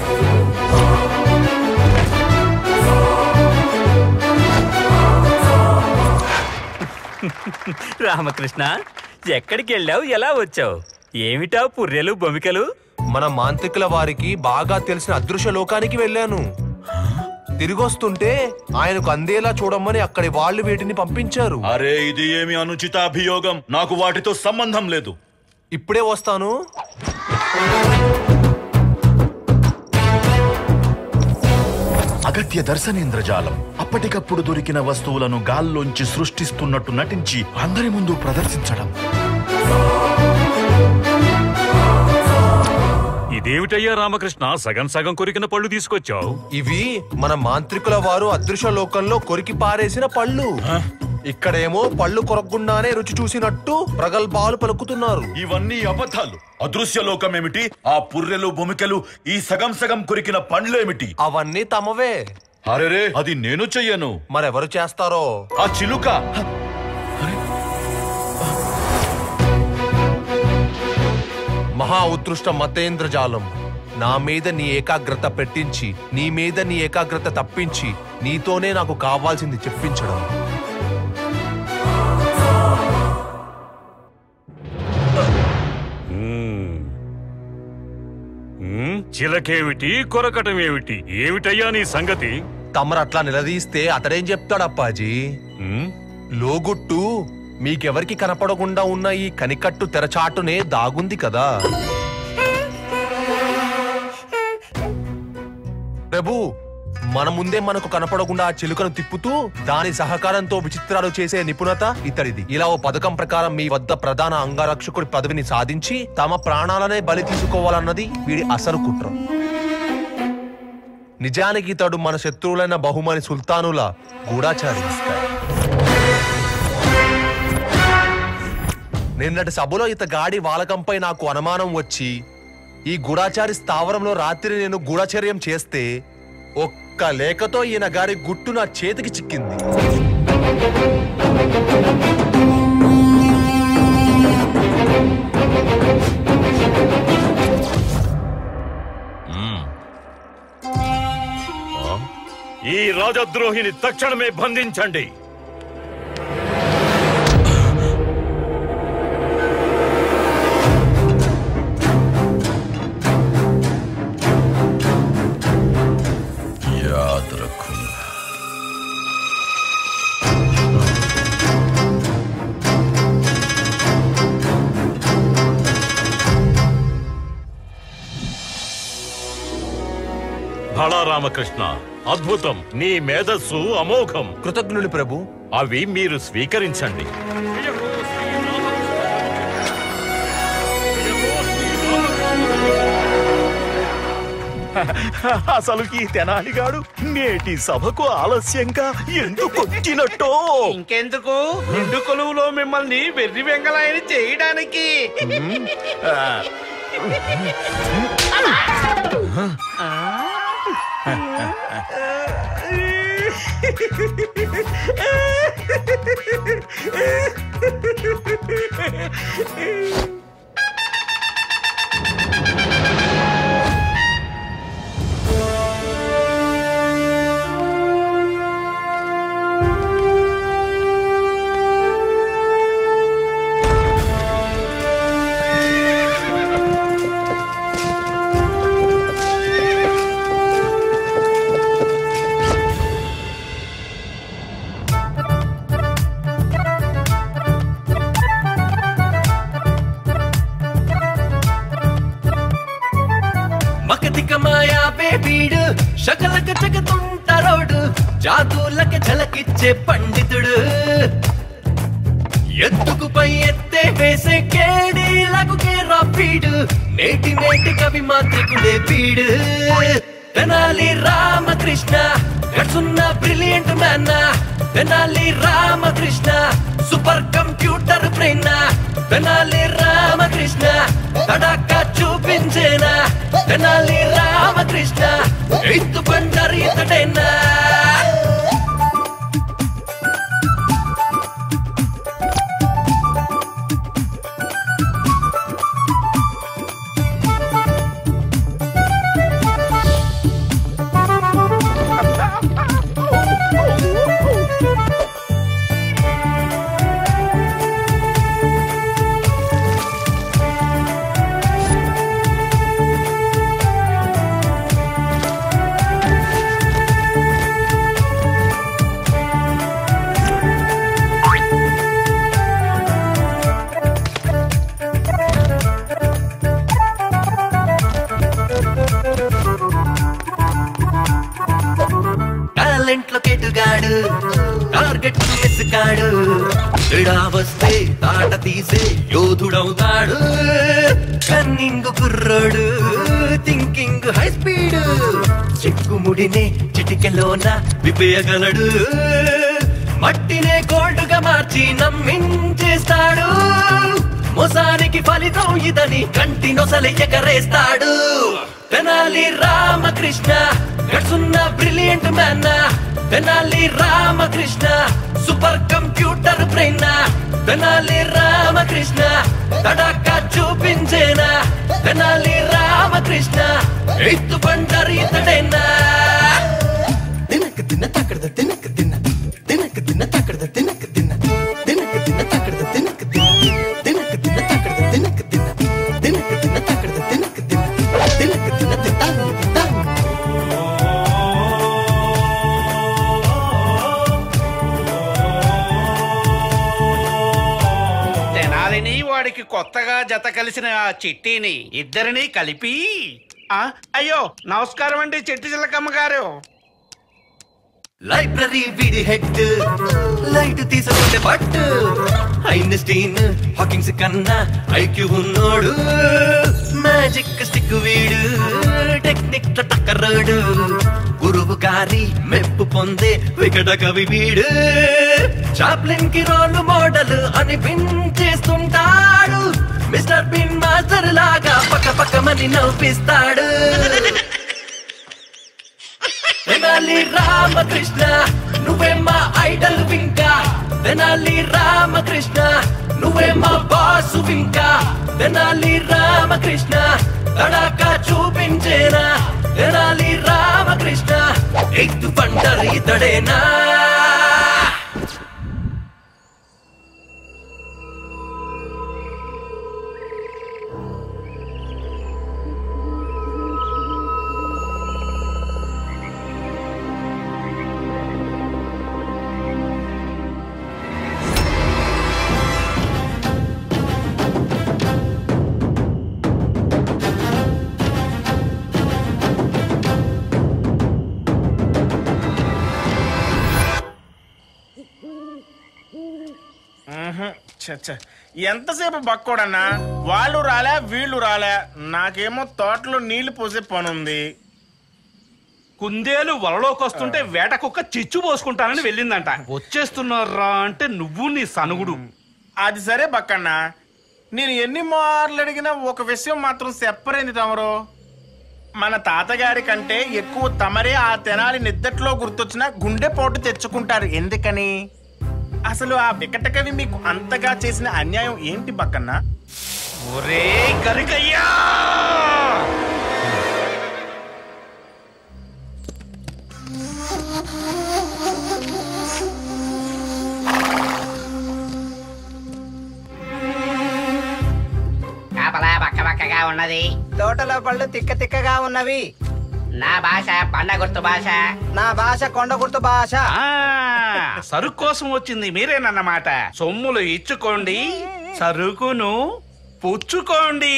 రామకృష్ణ ఎక్కడికి వెళ్ళావు ఎలా వచ్చావు ఏమిటా పుర్రెలు బొమికలు మన మాంత్రికుల వారికి బాగా తెలిసిన అదృశ్య లోకానికి వెళ్ళాను తిరిగొస్తుంటే ఆయనకు అందేలా చూడమని అక్కడి వాళ్ళు వీటిని పంపించారు అరే ఇది ఏమి అనుచిత అభియోగం నాకు వాటితో సంబంధం లేదు ఇప్పుడే వస్తాను అగత్య దర్శనేంద్రజాలం అప్పటికప్పుడు దొరికిన వస్తువులను గాల్లోంచి సృష్టిస్తున్నట్టు నటించి అందరి ముందు ప్రదర్శించడం ఇదేమిటయ్యా రామకృష్ణ సగం సగం కొరికిన పళ్ళు తీసుకొచ్చావు ఇవి మన మాంత్రికుల వారు అదృశ్య లోకంలో కొరికి పారేసిన పళ్ళు ఇక్కడేమో పళ్ళు కొరకుండానే రుచి చూసినట్టు ప్రగల్భాలు పలుకుతున్నారు ఇవన్నీ అబద్ధాలు అదృశ్య లోకం ఏమిటి ఆ పుర్రెలు భూమికలు ఈ సగం సగం కొరికిన పండ్లేమిటి అవన్నీ తమవే అరెరే అది నేను చెయ్యను మరెవరు చేస్తారో ఆ చిలుక మహా ఉత్కృష్ట మతేంద్రజాలం నా మీద నీ ఏకాగ్రత పెట్టించి నీ మీద నీ ఏకాగ్రత తప్పించి నీతోనే నాకు కావాల్సింది చెప్పించడం మ్మ్. మ్మ్, చిలకేమిటి కొరకటం ఏమిటి ఏమిటయ్యా నీ సంగతి తమరు అట్లా నిలదీస్తే అతడేం చెప్తాడు అప్పాజీ లోగుట్టు మీకెవరికి కనపడకుండా ఉన్న ఈ కనికట్టు తెరచాటునే దాగుంది కదా ప్రభు మన ముందే మనకు కనపడకుండా ఆ చిలుకను తిప్పుతూ దాని సహకారంతో విచిత్రాలు చేసే నిపుణత ఇతడిది ఇలా ఓ పథకం ప్రకారం మీ వద్ద ప్రధాన అంగరక్షకుడి పదవిని సాధించి తమ ప్రాణాలనే బలి తీసుకోవాలన్నది వీడి అసలు కుట్ర నిజానికి ఇతడు మన శత్రువులైన బహుమని సుల్తానుల గూఢాచారి నిన్నటి సభలో ఇత గాడి వాలకంపై నాకు అనుమానం వచ్చి ఈ గూఢాచారి స్థావరంలో రాత్రి నేను గూఢచర్యం చేస్తే ఒక్క లేఖతో ఈయన గారి గుట్టు నా చేతికి చిక్కింది ఈ రాజద్రోహిని తక్షణమే బంధించండి याद रखूंगा భళా రామకృష్ణ అద్భుతం నీ మేధస్సు అమోఘం కృతజ్ఞుని ప్రభు అవి మీరు స్వీకరించండి అసలు ఈ తెనాలిగాడు నేటి సభకు ఆలస్యంగా ఎందుకు వచ్చినట్టో ఇంకెందుకు నిండు కొలువులో మిమ్మల్ని వెర్రి వెంగళాయని చేయడానికి మకతిక మాయా బేబీడు శకలక చకతుంటరోడు జాతులకి ఝలకిచ్చే పండితుడు ఎత్తుకు పై ఎత్తే వేసే కేడీలకు కేరాపీడు నేటి నేటి కవి మాంత్రికుడే పీడు తెనాలి రామకృష్ణ గడుసున్న brilliant man Tenali Ramakrishna super computer brain Tenali Ramakrishna తడాక చూపించేనా తెనాలి రామకృష్ణ ఎత్తు బండరి ఇతడేనా టాలెంట్ లో కెటుగాడు టార్గెట్ మిస్గాడు తేడా వస్తే తాట తీసే యోధుడవుతాడు కన్నింగ్ కుర్రోడు థింకింగ్ హై స్పీడ్ చిక్కుముడినే చిటికెలోన విపేయగలడు మట్టినే గోల్డ్ గా మార్చి నమ్మించేస్తాడు మోసానికి ఫలితం ఇదని కంటి నొసలి ఎగరేస్తాడు తెనాలి రామకృష్ణ గడుసున్న brilliant man Tenali Ramakrishna super computer brain Tenali Ramakrishna తడాక చూపించేనా తెనాలి రామకృష్ణ ఎత్తు బండరి ఇతడేనా దినక దిన తక్కడద దినక దిన దినక దిన తక్కడద దినక దిన దినక దిన తక్కడద దినక దిన దినక దిన తక్కడద దినక దిన దినక దిన తక్కడద దినక దిన దినక దిన తిట్టాను తిట్టాను తెనాలిని వాడికి కొత్తగా జత కలిసిన ఆ చిట్టిని ఇద్దరిని కలిపి ఆ అయ్యో నమస్కారం అండి చెట్టి చిల్లకమ్మ గారు లైబ్రరీ వీడి హెడ్ లైట్ తీసుకుంటే పట్టు ఐన్స్టీన్ హాకింగ్స్ కన్నా ఐక్యూ ఉన్నోడు మ్యాజిక్ స్టిక్ వీడు టెక్నిక్ లో టక్కరోడు గురువు గారి మెప్పు పొందే వికట కవి వీడు చాప్లిన్ కి రోల్ మోడల్ అనిపించేస్తుంటాడు మిస్టర్ బిన్ మాస్టర్ లాగా పక్క పక్కమని నవ్విస్తాడు తెనాలి రామకృష్ణ నువ్వే మా ఐడల్ వింకా తెనాలి రామకృష్ణ నువ్వే మా బాసు వింకా తెనాలి రామకృష్ణ తడాక చూపించేనా తెనాలి రామకృష్ణ ఎత్తు పంటరి ఇతడేనా మ్మ్హ. ఛ, ఛ. ఎంతసేపు బక్కోడన్నా వాళ్ళు రాలే వీళ్ళు రాలే నాకేమో తోటలో నీళ్లు పోసే పనుంది కుందేలు వలలోకి వస్తుంటే వేట కుక్క చిచ్చు పోసుకుంటానని వెళ్ళిందంట వచ్చేస్తున్నారా అంటే నువ్వు నీ సనుగుడు అది సరే బక్కన్న నేను ఎన్ని మార్లు అడిగినా ఒక విషయం మాత్రం చెప్పరైంది తమరు మన తాతగారి కంటే ఎక్కువ తమరే ఆ తెనాలి నిద్దట్లో గుర్తొచ్చిన గుండె పోటు తెచ్చుకుంటారు ఎందుకని అసలు ఆ వికట కవి మీకు అంతగా చేసిన అన్యాయం ఏంటి బక్కన్న ఒరే కరికయ్యా కాపలా బక్క బక్కగా ఉన్నది తోటలో పళ్ళు తిక్క తిక్కగా ఉన్నవి నా భాష పండ గుర్తు భాష నా భాష కొండ గుర్తు భాష సరుకు కోసం వచ్చింది మీరేనన్నమాట సొమ్ములు ఇచ్చుకోండి సరుకును పుచ్చుకోండి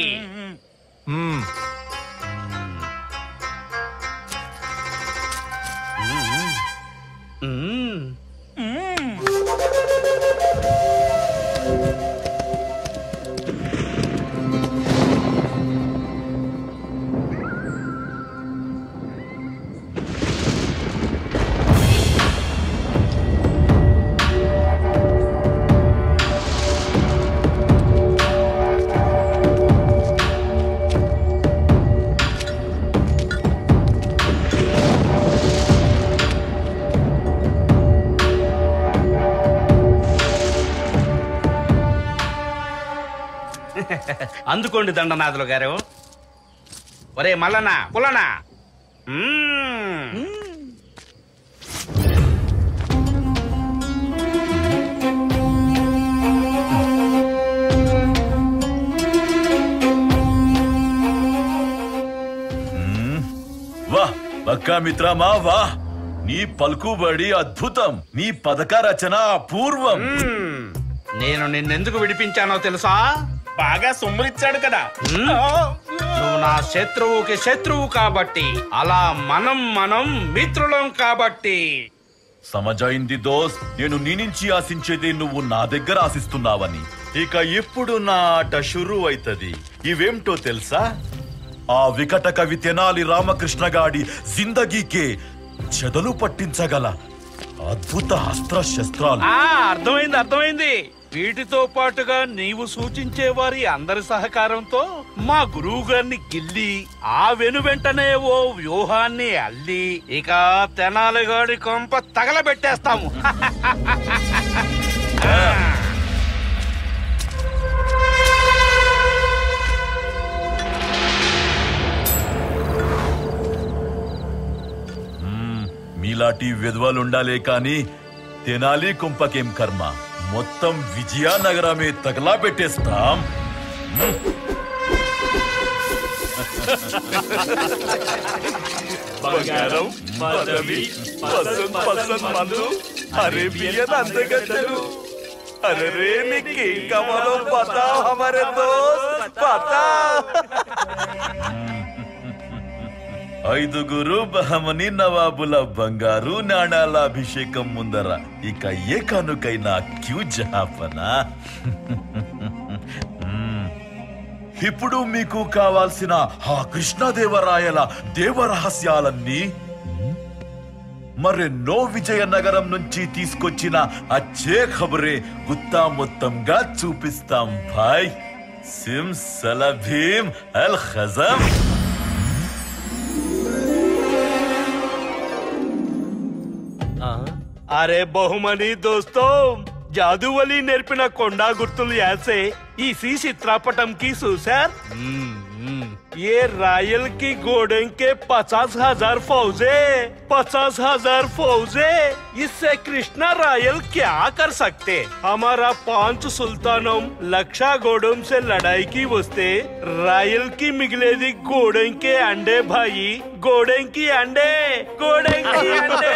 అందుకోండి దండనాథులు గారు ఒరే మల్లన్న పుల్లనా మ్మ్. వా పక్కా మిత్రమా వా నీ పలుకుబడి అద్భుతం నీ పథక రచన అపూర్వం నేను నిన్నెందుకు విడిపించానో తెలుసా బాగా సొమ్ములిచ్చాడు కదా నువ్వు నా శత్రువుకి శత్రువు కాబట్టి అలా మనం మనం మిత్రులం కాబట్టి సమజైంది దోస్ నేను నీ నుంచి ఆశించేది నువ్వు నా దగ్గర ఆశిస్తున్నావని ఇక ఇప్పుడు నా ఆట షురు అవుతుంది ఇవేంటో తెలుసా ఆ వికట కవి తెనాలి రామకృష్ణ గాడి జిందగీకే చెదలు పట్టించగల అద్భుత అస్త్ర శస్త్రాలు ఆ అర్థమైంది అర్థమైంది వీటితో పాటుగా నీవు సూచించే వారి అందరి సహకారంతో మా గురువు గారిని గిల్లి ఆ వెను వెంటనే ఓ వ్యూహాన్ని అల్లి ఇక తెనాలిగాడి కొంప తగలబెట్టేస్తాము మ్మ్, మీలాంటి విధవలుండాలే కాని తెనాలి కుంపకేం కర్మ మొత్తం విజయనగరమే తగలా పెట్టేస్తాం మ్మ్. బంగారం పదవి పసంద్ పసంద్ మందు అరేబియన్ అందగత్తెలు అరే రే నీకు కమలో బతావ్ హమారే దోస్త్ బతావ్ ఐదుగురు బహమని నవాబుల బంగారు నాణాల అభిషేకం ముందర ఇక ఏ కానుకైనా క్యూ జహాపనా మ్మ్. ఇప్పుడు మీకు కావాల్సిన ఆ కృష్ణదేవరాయల దేవరహస్యాలన్నీ మ్మ్, మరెన్నో విజయనగరం నుంచి తీసుకొచ్చిన అచ్చే ఖబరే గుత్తా మొత్తంగా చూపిస్తాం భాయ్ సిమ్ సలభీం అల్ ఖజం అరే బహుమని దోస్తో జాదువలి నేర్పిన కొండా గుర్తులు యాసే ఈ सी चित्रापटम की सुसर ये रायल की गोडें के पचास हजार फौजे पचास हजार फौजे इससे कृष्णा रायल क्या कर सकते हमारा पांच सुल्तानों लक्षा गोडों से लड़ाई की वस्ते रायल की मिगलेदी गोडें के अंडे भाई गोडें की अंडे गोडें की अंडे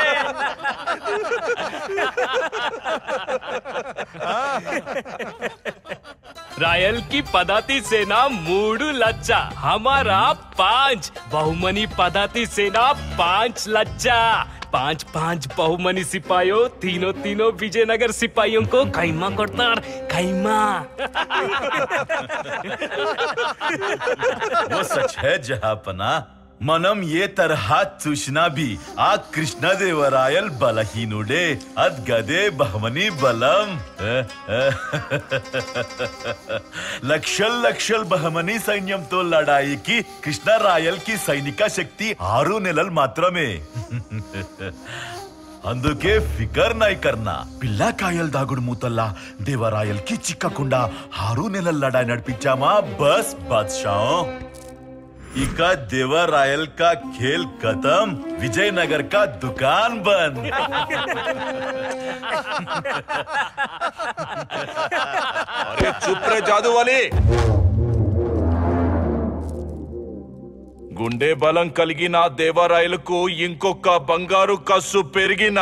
రాయల్ కి పదాతి సేన మూడు లచ్చ హమారా పాంచ్ బహుమని పదాతి సేన పాంच लज्जा पांच पांच बहुमनी सिपाहियों तीनों तीनों विजयनगर सिपाहियों को कैमा करतार कैमा वो सच है जहापना మనం ఏ తరహా చూసినా బి ఆ కృష్ణదేవరాయల్ బలహీనుడే అద్గదే బహమని బలం లక్షల్ లక్షల్ బహమని సైన్యంతో లడాయికి కృష్ణరాయల్ కి సైనిక శక్తి ఆరు నెలలు మాత్రమే అందుకే ఫికర్ నై కర్నా పిల్లకాయల్ దాగుడు మూతల్లా దేవరాయల్ కి చిక్కకుండా ఆరు నెలల లడాయి నడిపించామా బస్ బాద్షా ఇక देवरायल का खेल खत्म विजयनगर का दुकान बंद अरे चुप रे जादू वाली గుండె బలం కలిగిన దేవరాయలకు ఇంకొక బంగారు కస్సు పెరిగిన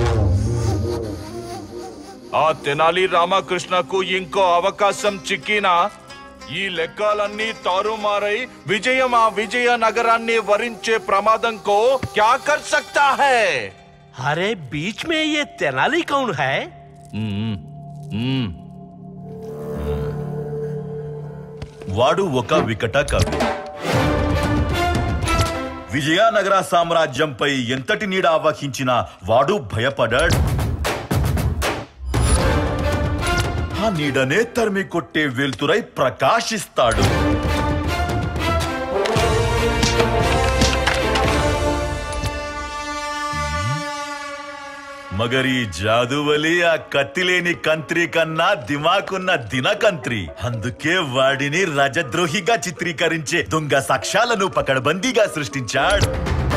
ఆ తెనాలి రామకృష్ణకు ఇంకో అవకాశం చిక్కిన ఈ లెక్కలన్నీ తారుమారై విజయం ఆ విజయ నగరాన్ని వరించే ప్రమాదం కో క్యా కర్ సక్తా హై अरे बीच में ये तेनाली कौन है వాడు ఒక వికట కవి విజయనగర సామ్రాజ్యంపై ఎంతటి నీడ ఆవహించినా వాడు భయపడాడు ఆ నీడనే తరిమి కొట్టే వెలుతురై ప్రకాశిస్తాడు మగరి జాదువలి ఆ కత్తిలేని కంత్రి కన్నా దిమాకున్న దినకంత్రి అందుకే వాడిని రజద్రోహిగా చిత్రీకరించే దొంగ సాక్ష్యాలను పకడ్బందీగా సృష్టించాడు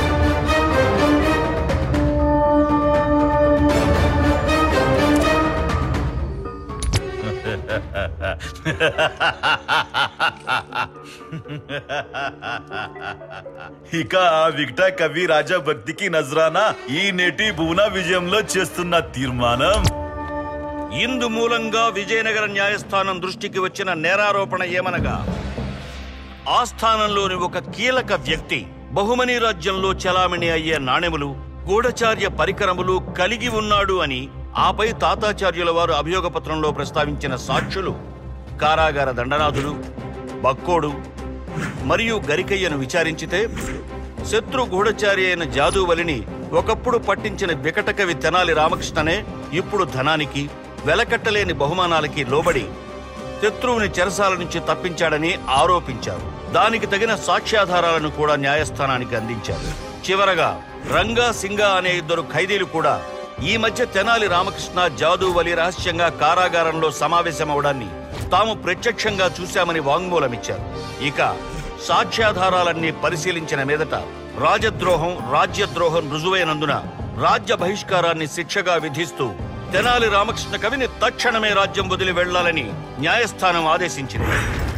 ఇక ఆ వికట కవి రాజభక్తికి నజరానా ఈ నేటి భువన విజయంలో చేస్తున్న తీర్మానం ఇందు మూలంగా విజయనగర న్యాయస్థానం దృష్టికి వచ్చిన నేరారోపణ ఏమనగా ఆస్థానంలోని ఒక కీలక వ్యక్తి బహుమని రాజ్యంలో చలామణి అయ్యే నాణెములు గూఢచార్య పరికరములు కలిగి ఉన్నాడు అని ఆపై తాతాచార్యుల వారు అభియోగపత్రంలో ప్రస్తావించిన సాక్షులు కారాగార దండనాథులు బక్కోడు మరియు గరికయ్యను విచారించితే శత్రు గూఢచారి అయిన జాదూవలిని ఒకప్పుడు పట్టించిన వికటకవి తెనాలి రామకృష్ణనే ఇప్పుడు ధనానికి వెలకట్టలేని బహుమానాలకి లోబడి శత్రువుని చెరసాల నుంచి తప్పించాడని ఆరోపించారు దానికి తగిన సాక్ష్యాధారాలను కూడా న్యాయస్థానానికి అందించారు చివరగా రంగా సింగా అనే ఇద్దరు ఖైదీలు కూడా ఈ మధ్య తెనాలి రామకృష్ణ జాదూవలి రహస్యంగా కారాగారంలో సమావేశమవడాన్ని తాము ప్రత్యక్షంగా చూశామని వాంగ్మూలమిచ్చారు ఇక సాక్ష్యాధారాలన్నీ పరిశీలించిన మీదట రాజద్రోహం రాజ్యద్రోహం రుజువైనందున రాజ్య బహిష్కారాన్ని శిక్షగా విధిస్తూ తెనాలి రామకృష్ణ కవిని తక్షణమే రాజ్యం వదిలి వెళ్లాలని న్యాయస్థానం ఆదేశించింది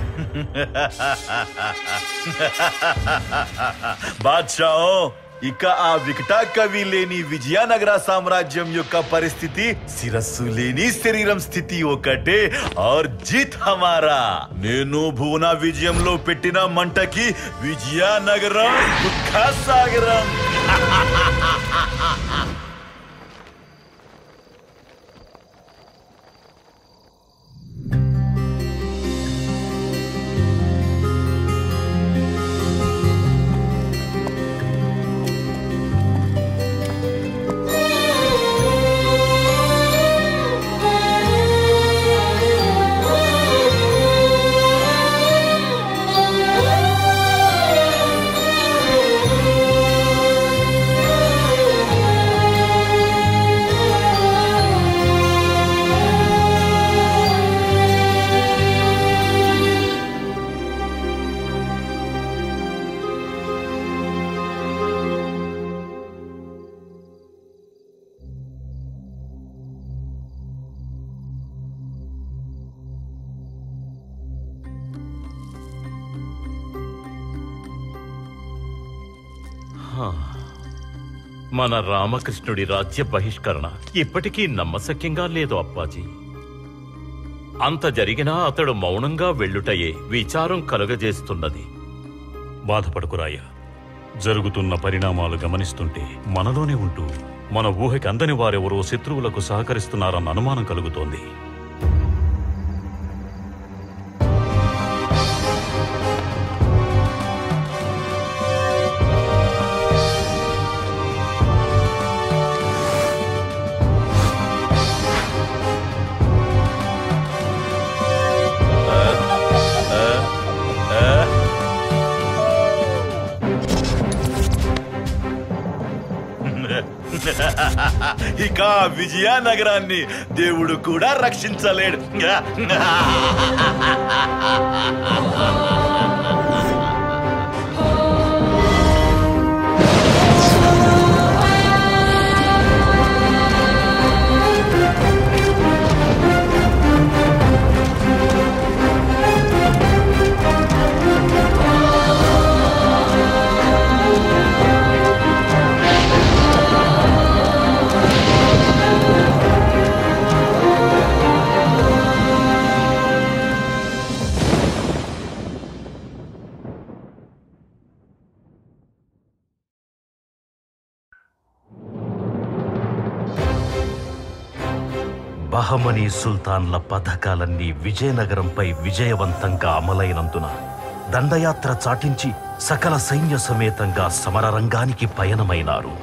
బాద్షాహో ఇక ఆ వికటా కవి లేని విజయనగర సామ్రాజ్యం యొక్క పరిస్థితి శిరస్సు లేని శరీరం స్థితి ఒకటే ఆర్ జీత్ హమారా నేను భువన విజయంలో పెట్టిన మంటకి విజయనగరం దుఃఖ సాగరం హా. మన రామకృష్ణుడి రాజ్య బహిష్కరణ ఇప్పటికీ నమ్మశక్యంగా లేదు అప్పాజీ అంత జరిగినా అతడు మౌనంగా వెళ్ళుటయే విచారం కలుగజేస్తున్నది బాధపడకురాయ్యా జరుగుతున్న పరిణామాలు గమనిస్తుంటే మనలోనే ఉంటూ మన ఊహకి అందని వారెవరో శత్రువులకు సహకరిస్తున్నారన్న అనుమానం కలుగుతోంది ఇక ఆ విజయనగరాన్ని దేవుడు కూడా రక్షించలేడు బహమనీ సుల్తాన్ల పథకాలన్నీ విజయనగరంపై విజయవంతంగా అమలైనందున దండయాత్ర చాటించి సకల సైన్య సమేతంగా సమరరంగానికి పయనమైనారు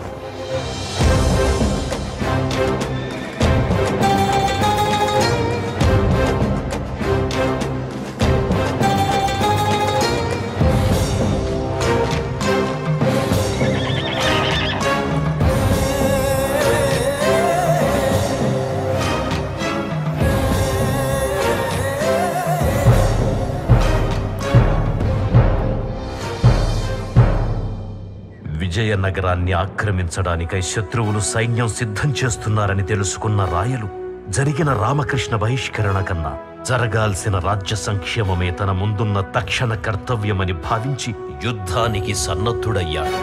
విజయనగరాన్ని ఆక్రమించడానికై శత్రువులు సైన్యం సిద్ధం చేస్తున్నారని తెలుసుకున్న రాయలు జరిగిన రామకృష్ణ బహిష్కరణ కన్నా జరగాల్సిన రాజ్య సంక్షేమమే తన ముందున్న తక్షణ కర్తవ్యమని భావించి యుద్ధానికి సన్నద్ధుడయ్యాడు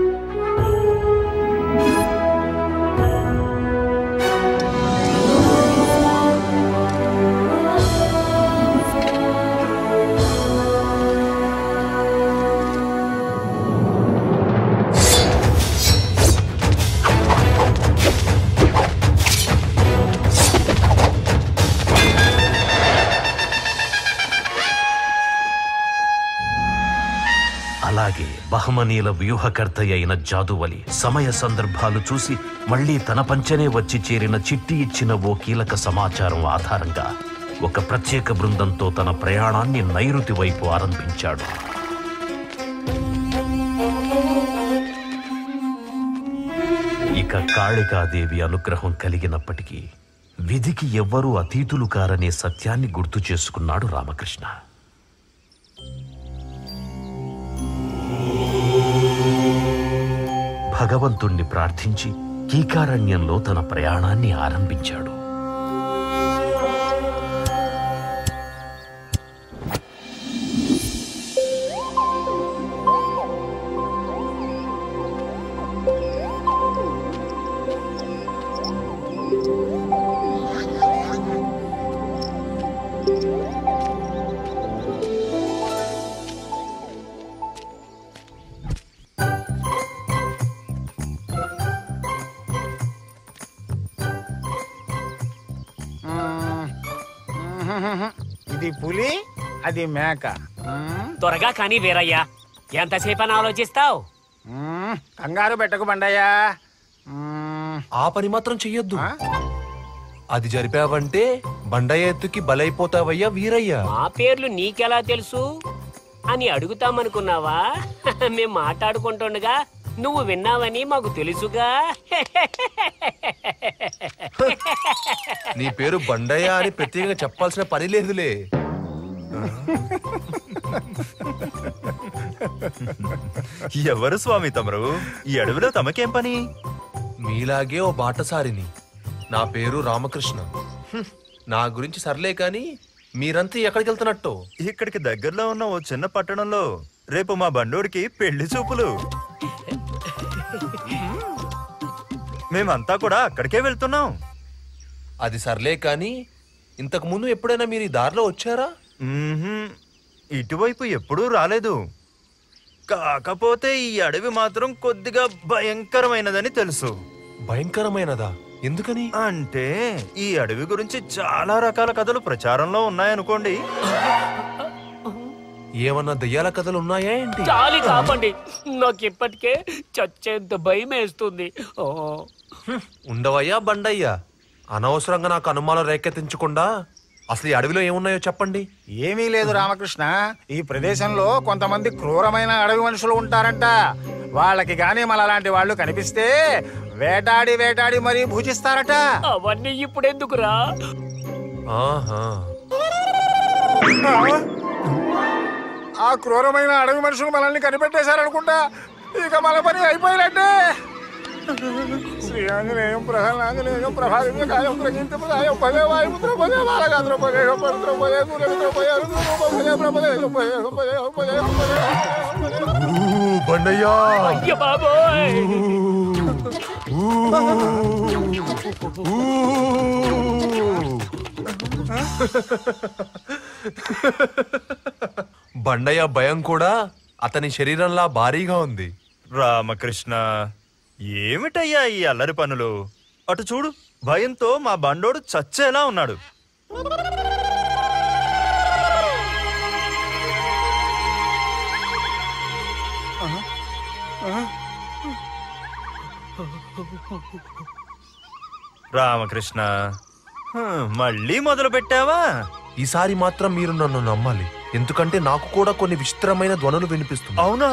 అలాగే బహమనీల వ్యూహకర్త అయిన జాదువలి సమయ సందర్భాలు చూసి మళ్ళీ తన పంచనే వచ్చి చేరిన చిట్టి ఇచ్చిన ఓ కీలక సమాచారం ఆధారంగా ఒక ప్రత్యేక బృందంతో తన ప్రయాణాన్ని నైరుతి వైపు ఆరంభించాడు ఇక కాళికాదేవి అనుగ్రహం కలిగినప్పటికీ విధికి ఎవ్వరూ అతీతులు కారనే సత్యాన్ని గుర్తు చేసుకున్నాడు రామకృష్ణ భగవంతుణ్ణి ప్రార్థించి కీకారణ్యంలో తన ప్రయాణాన్ని ఆరంభించాడు ఇది పులి అది మేక మ్మ్. త్వరగా కానీ వీరయ్యా ఎంతసేపని ఆలోచిస్తావు మ్మ్. కంగారు పెట్టకు బండయ్యా మ్మ్. ఆ పని మాత్రం చెయ్యొద్దు అది జరిపావంటే బండయ్య ఎత్తుకి బలైపోతావయ్యా వీరయ్య మా పేర్లు నీకెలా తెలుసు అని అడుగుతామనుకున్నావా మేం మాట్లాడుకుంటుండగా నువ్వు విన్నావని మాకు తెలుసుగా నీ పేరు బండయ్య అని ప్రత్యేకంగా చెప్పాల్సిన పని లేదులే ఎవరు స్వామి తమరు ఈ అడవిలో తమకేం పని మీలాగే ఓ బాటసారిని నా పేరు రామకృష్ణ హ్మ్. నా గురించి సర్లే కాని మీరంతా ఎక్కడికి వెళ్తున్నట్టు ఇక్కడికి దగ్గరలో ఉన్న ఓ చిన్న పట్టణంలో రేపు మా బండోడికి పెళ్లి చూపులు మేమంతా కూడా అక్కడికే వెళ్తున్నాం అది సర్లే కాని ఇంతకు ముందు ఎప్పుడైనా మీరు ఈ దారిలో వచ్చారా మ్మ్హ్మ్. ఇటువైపు ఎప్పుడూ రాలేదు కాకపోతే ఈ అడవి మాత్రం కొద్దిగా భయంకరమైనదని తెలుసు భయంకరమైనదా ఎందుకని అంటే ఈ అడవి గురించి చాలా రకాల కథలు ప్రచారంలో ఉన్నాయనుకోండి ఏమన్నా దయ్యాల కథలు ఉన్నాయా ఏంటి చాలి కాపండి నాకు ఇప్పటికే చచ్చేంత భయం వేస్తుంది ఓ ఉండవయ్యా బండయ్యా అనవసరంగా నాకు అనుమానం రేకెత్తించకుండా అసలు ఈ అడవిలో ఏమున్నాయో చెప్పండి ఏమీ లేదు రామకృష్ణ ఈ ప్రదేశంలో కొంతమంది క్రూరమైన అడవి మనుషులు ఉంటారంట వాళ్ళకి గానీ మనలాంటి వాళ్ళు కనిపిస్తే వేటాడి వేటాడి మరీ భుజిస్తారట అవన్నీ ఇప్పుడెందుకురా ఆహా ఆ క్రూరమైన అడవి మనుషులు మనల్ని కనిపెట్టేశారనుకుంటా ఇక మన పని అయిపోయినట్టే శ్రీ ఆంజనేయం ప్రహ్లాంజనేయం ప్రభావికాయం ప్రగింతపదాయం పదే వాయుపుత్ర పదే బాలగాత్ర పదే పవిత్ర పదే గురుమిత్ర పదే రుద్రరూప పదే ప్రపదే పదే పదే పదే పదే బండయ్యా అయ్య బాబోయ్ బండయ్య భయం కూడా అతని శరీరంలా భారీగా ఉంది రామకృష్ణ ఏమిటయ్యా ఈ అల్లరి పనులు అటు చూడు భయంతో మా బండోడు చచ్చేలా ఉన్నాడు రామకృష్ణ హ్మ్, మళ్ళీ మొదలు పెట్టావా ఈసారి మాత్రం మీరు నన్ను నమ్మాలి ఎందుకంటే నాకు కూడా కొన్ని విచిత్రమైన ధ్వనులు వినిపిస్తుంది అవునా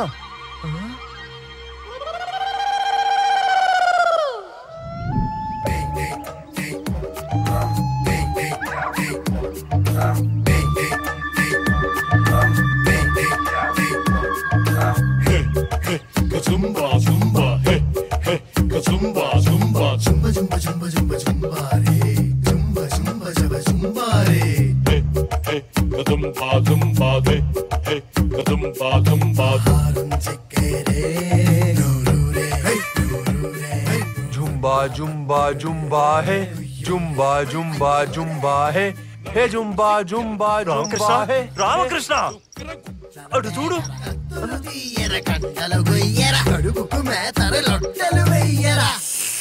Zumba, zumba, hey, hey, zumba, zumba, zumba, zumba, zumba, zumba, zumba, re, zumba, zumba, zumba, zumba, re, hey, hey, zumba, zumba, hey, hey, zumba, zumba, harum chekere, nurure, hey, nurure, hey, జుంబా జుంబా జుంబా హే జుంబా జుంబా జుంబా హే హే జుంబా జుంబా రామకృష్ణ జుంబా హే రామకృష్ణ అటు చూడు ఎర కట్టలు గొయ్యర కడుపుకు మేతర లొట్టలు వెయ్యరా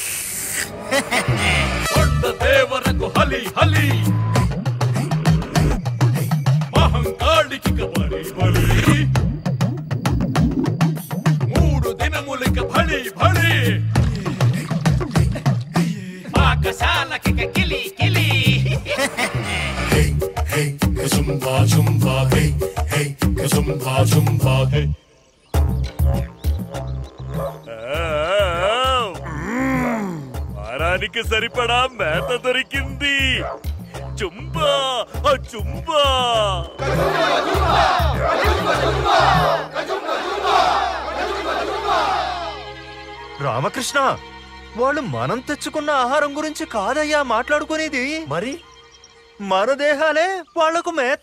దేవరకు హలి హలి మహంకాళికి బలి బలి మూడు దినములకి బలి బలి పాకశాలకి కిలి కిలి Zumba, zumba, hey, hey, zumba, zumba, hey. వారానికి సరిపడా మేత దొరికింది చుంబా ఆ చుంబా రామకృష్ణ వాళ్ళు మనం తెచ్చుకున్న ఆహారం గురించి కాదయ్యా మాట్లాడుకునేది మరి మన దేహాలే వాళ్లకు మేత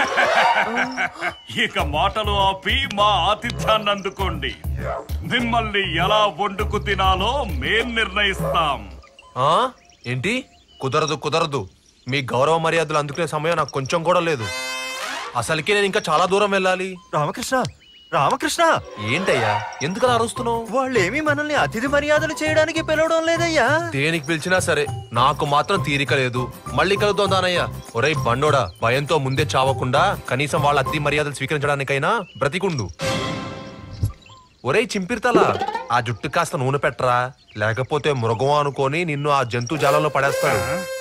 ఇక మాటలు ఆపి మా ఆతిథ్యాన్ని అందుకోండి మిమ్మల్ని ఎలా వండుకు తినాలో మేం నిర్ణయిస్తాం ఆ ఏంటి కుదరదు కుదరదు మీ గౌరవ మర్యాదలు అందుకునే సమయం నాకు కొంచెం కూడా లేదు అసలుకి నేను ఇంకా చాలా దూరం వెళ్ళాలి రామకృష్ణ రామకృష్ణ ఏంటయ్యా ఎందుకు అలా అరుస్తున్నావు వాళ్ళేమీ మనల్ని అతిథి మర్యాదలు చేయడానికి పిలవడం లేదయ్యా దేనికి పిలిచినా సరే నాకు మాత్రం తీరిక లేదు మళ్ళీ కలుద్దాం దానయ్య ఒరేయ్ బండోడా భయంతో ముందే చావకుండా కనీసం వాళ్ళ అతి మర్యాదలు స్వీకరించడానికైనా బ్రతికుండు ఒరేయ్ చింపిరితల ఆ జుట్టు కాస్త నూనె పెట్టరా లేకపోతే మృగం అనుకొని నిన్ను ఆ జంతు జాలంలో పడేస్తాడు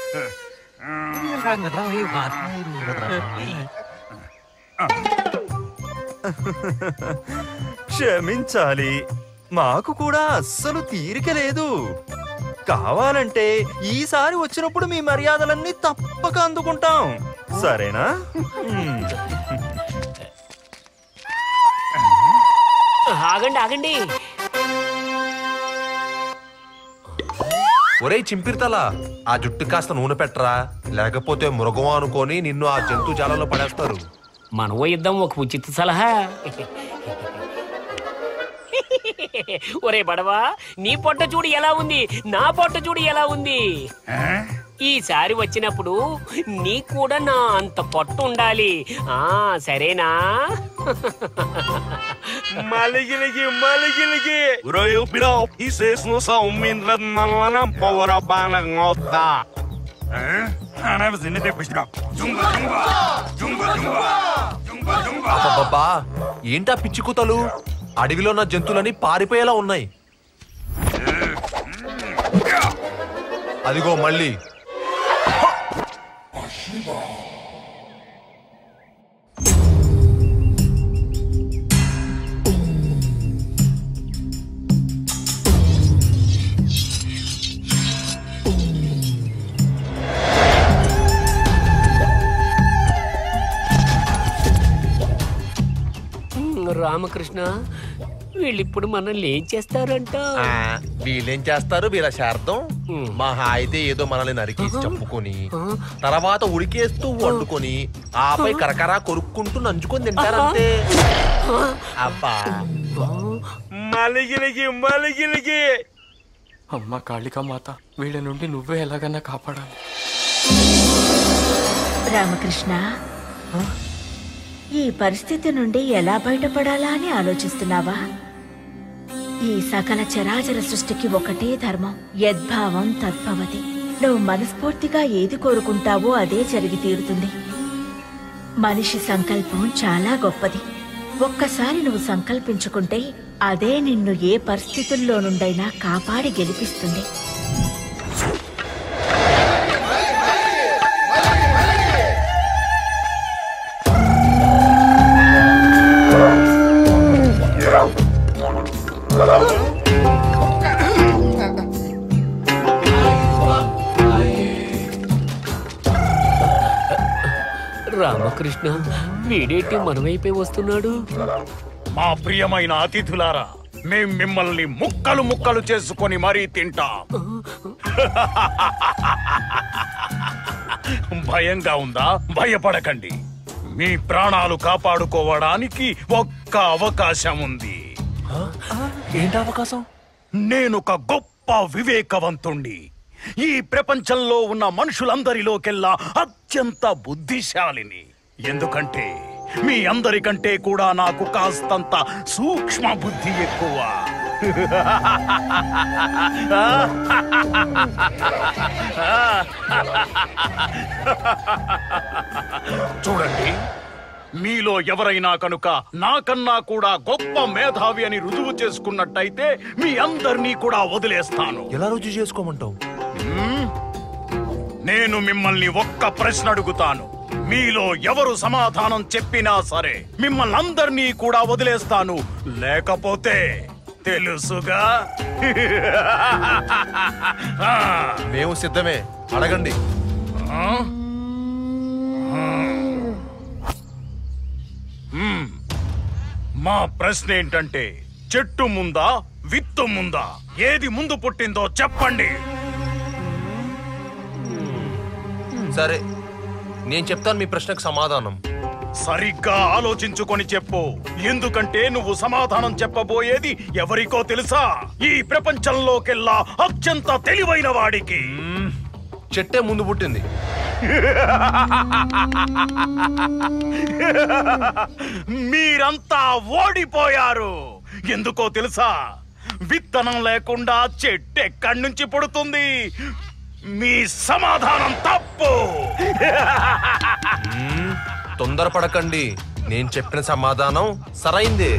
క్షమించాలి మాకు కూడా అస్సలు తీరిక లేదు కావాలంటే ఈసారి వచ్చినప్పుడు మీ మర్యాదలన్నీ తప్పక అందుకుంటాం సరేనా మ్మ్. ఆగండి ఆగండి ఒరేయ్ చింపిరితల ఆ జుట్టు కాస్త నూనె పెట్టరా లేకపోతే మృగం అనుకొని నిన్ను ఆ జంతు జాలంలో పడేస్తారు మనవో ఇద్దాం ఒక ఉచిత సలహా ఒరే బడవా నీ పొట్ట చూడు ఎలా ఉంది నా పొట్ట చూడు ఎలా ఉంది ఈసారి వచ్చినప్పుడు నీ కూడా నా అంత పొట్ట ఉండాలి ఆ సరేనా Maligiligi, maligiligi. Uroyo piro, ises no sa umindra nalanam pawara bana ngota. Eh? Ana vazine de pishra. Jumba jumba. Jumba jumba. Jumba jumba. అబ్బబ్బబ్బా ఏంటా పిచ్చి కూతలు అడవిలో ఉన్న జంతువులని పారిపోయేలా ఉన్నాయి అదిగో మళ్ళీ రామకృష్ణ వీళ్ళిప్పుడు మనల్ని ఏం చేస్తారంట ఆ, వీళ్ళేం చేస్తారు వీళ్ళ శార్థం మహా అయితే ఏదో మనల్ని నరికేసి చంపుకొని తర్వాత ఉడికేస్తూ వండుకొని ఆపై కరకరా కొరుక్కుంటూ నంచుకొని తింటారంతే అబ్బా మలిగిలిగి మలిగిలిగి అమ్మ కాళికామాత వీళ్ళ నుండి నువ్వే ఎలాగన్నా కాపాడాలి రామకృష్ణ ఈ పరిస్థితి నుండి ఎలా బయటపడాలా అని ఆలోచిస్తున్నావా ఈ సకల చరాచర సృష్టికి ఒకటే ధర్మం యద్భావం తద్భవతి నువ్వు మనస్ఫూర్తిగా ఏది కోరుకుంటావో అదే జరిగి తీరుతుంది మనిషి సంకల్పం చాలా గొప్పది ఒక్కసారి నువ్వు సంకల్పించుకుంటే అదే నిన్ను ఏ పరిస్థితుల్లో నుండైనా కాపాడి గెలిపిస్తుంది రామకృష్ణ వీడేంటి మనవైపే వస్తున్నాడు మా ప్రియమైన అతిథులారా మేం మిమ్మల్ని ముక్కలు ముక్కలు చేసుకొని మరీ తింటాం భయంగా ఉందా భయపడకండి మీ ప్రాణాలు కాపాడుకోవడానికి ఒక్క అవకాశం ఉంది ఏంటి అవకాశం నేనొక గొప్ప వివేకవంతుణ్ణి ఈ ప్రపంచంలో ఉన్న మనుషులందరిలోకెల్లా అత్యంత బుద్ధిశాలిని ఎందుకంటే మీ అందరికంటే కూడా నాకు కాస్తంత సూక్ష్మ బుద్ధి ఎక్కువ చూడండి మీలో ఎవరైనా కనుక నాకన్నా కూడా గొప్ప మేధావి అని రుజువు చేసుకున్నట్టయితే మీ అందరినీ కూడా వదిలేస్తాను ఎలా రుజువు చేసుకోమంటావు మ్మ్? నేను మిమ్మల్ని ఒక్క ప్రశ్న అడుగుతాను మీలో ఎవరు సమాధానం చెప్పినా సరే మిమ్మల్ని అందరినీ కూడా వదిలేస్తాను లేకపోతే తెలుసుగా ఆ. మేము సిద్ధమే అడగండి ఆ? మ్మ్. మా ప్రశ్న ఏంటంటే చెట్టు ముందా విత్తు ముందా ఏది ముందు పుట్టిందో చెప్పండి సరే నేను చెప్తాను మీ ప్రశ్నకు సమాధానం సరిగ్గా ఆలోచించుకొని చెప్పు ఎందుకంటే నువ్వు సమాధానం చెప్పబోయేది ఎవరికో తెలుసా ఈ ప్రపంచంలోకెల్లా అత్యంత తెలివైన వాడికి చెట్టే ముందు పుట్టింది మీరంతా ఓడిపోయారు ఎందుకో తెలుసా విత్తనం లేకుండా చెట్టు ఎక్కడి నుంచి పుడుతుంది మీ సమాధానం తప్పు తొందరపడకండి నేను చెప్పిన సమాధానం సరైందే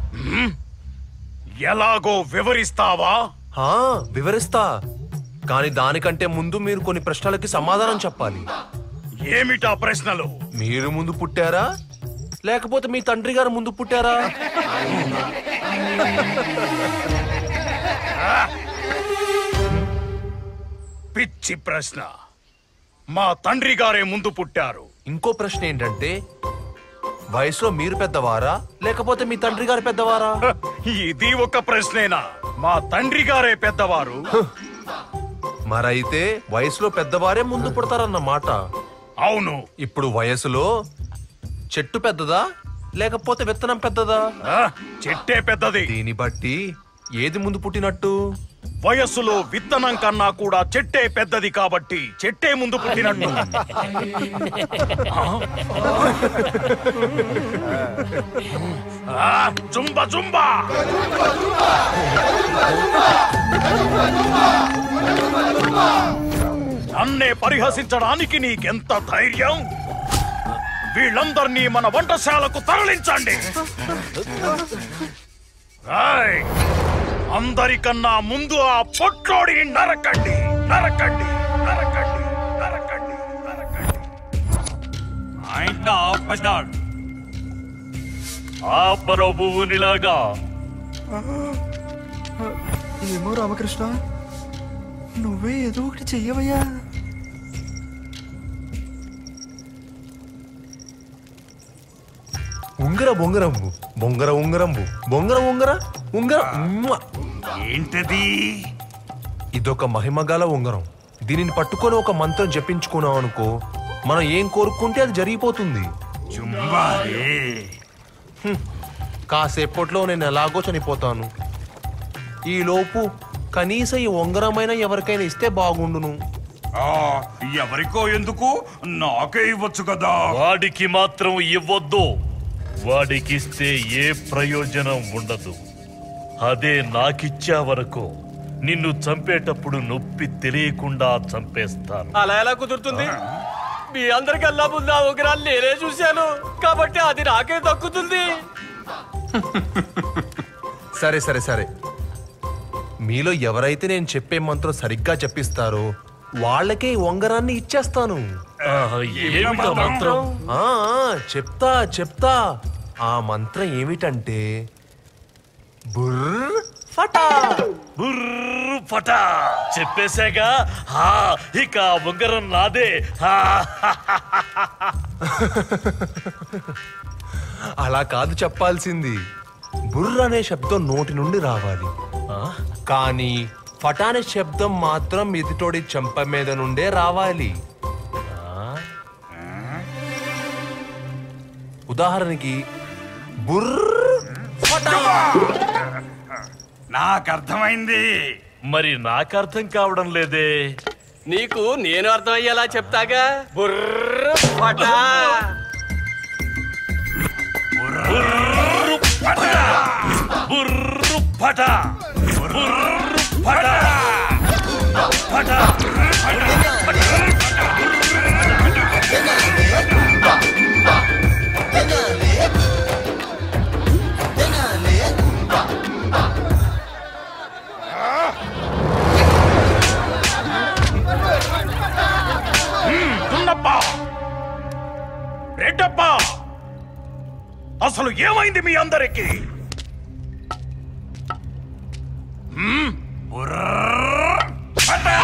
ఎలాగో వివరిస్తావా హా, వివరిస్తా కానీ దానికంటే ముందు మీరు కొన్ని ప్రశ్నలకి సమాధానం చెప్పాలి ఏమిటా ప్రశ్నలు మీరు ముందు పుట్టారా లేకపోతే మీ తండ్రి గారు ముందు పుట్టారా పిచ్చి ప్రశ్న మా తండ్రి గారే ముందు పుట్టారు ఇంకో ప్రశ్న ఏంటంటే వయసులో మీరు పెద్దవారా లేకపోతే మీ తండ్రి గారు పెద్దవారా ఇది ఒక ప్రశ్నేనా మా తండ్రి గారే పెద్దవారు మరైతే వయసులో పెద్దవారే ముందు పుడతారన్నమాట అవును ఇప్పుడు వయసులో చెట్టు పెద్దదా లేకపోతే విత్తనం పెద్దదా చెట్టే పెద్దది దీన్ని బట్టి ఏది ముందు పుట్టినట్టు వయస్సులో విత్తనం కన్నా కూడా చెట్టే పెద్దది కాబట్టి చెట్టే ముందు పుట్టినట్టు ఆ, జుంబ జుంబ నన్నే పరిహసించడానికి నీకెంత ధైర్యం వీళ్ళందరినీ మన వంటశాలకు తరలించండి రాయ్ అందరికన్నా ముందు ఆ పొట్లోడి నరకండి నరకండి నరకండి నరకండి నరకండి ఆయన ఆపన్నాడు ఆ ప్రభువునిలాగా ఏమో రామకృష్ణ నువ్వే ఏదో ఒకటి చెయ్యవయ్యా ఉంగర బొంగరంబు బొంగర ఉంగరంబు బొంగర ఉంగర ఉంగర ఏంటది ఇదొక మహిమగల ఉంగరం దీనిని పట్టుకొని ఒక మంత్రం జపించుకున్నాం అనుకో మనం ఏం కోరుకుంటే అది జరిగిపోతుంది హ్మ్. కాసేపట్లో నేను ఎలాగో చనిపోతాను ఈ లోపు కనీసం ఈ ఉంగరమైన ఎవరికైనా ఇస్తే బాగుండును ఆ, ఎవరికో ఎందుకు నాకే ఇవ్వచ్చు కదా వాడికి మాత్రం ఇవ్వద్దు వాడికిస్తే ఏ ప్రయోజనం ఉండదు అదే నాకిచ్చావరకు నిన్ను చంపేటప్పుడు నొప్పి తెలియకుండా చంపేస్తాను అలా ఎలా కుదురుతుంది మీ అందరికల్లా ముందు ఆ ఉంగరాలు నేనే చూశాను కాబట్టి అది నాకే దక్కుతుంది సరే సరే సరే మీలో ఎవరైతే నేను చెప్పే మంత్రం సరిగ్గా చెప్పిస్తారో వాళ్ళకే ఈ ఉంగరాన్ని ఇచ్చేస్తాను ఏమిటా మంత్రం? ఆ, ఆ, చెప్తా చెప్తా ఆ మంత్రం ఏమిటంటే బుర్ర్ ఫటా బుర్రు ఫటా చెప్పేశాగా హా ఇక ఆ ఉంగరం నాదే హా, అలా కాదు చెప్పాల్సింది బుర్ర అనే శబ్దం నోటి నుండి రావాలి కానీ ఫటా అనే శబ్దం మాత్రం ఎదుటోడి చెంప మీద నుండే రావాలి ఉదాహరణకి బుర్ర నాకు అర్థమైంది మరి నాకు అర్థం కావడం లేదే నీకు నేను అర్థమయ్యేలా చెప్తాగా బుర్ర ఫటా బుర్రు ఫటా బుర్రు ఫటా ఫటా దున్నప్ప రెడ్డప్ప అసలు ఏమైంది మీ అందరికి హ్మ్? బుర్ర ఫటా!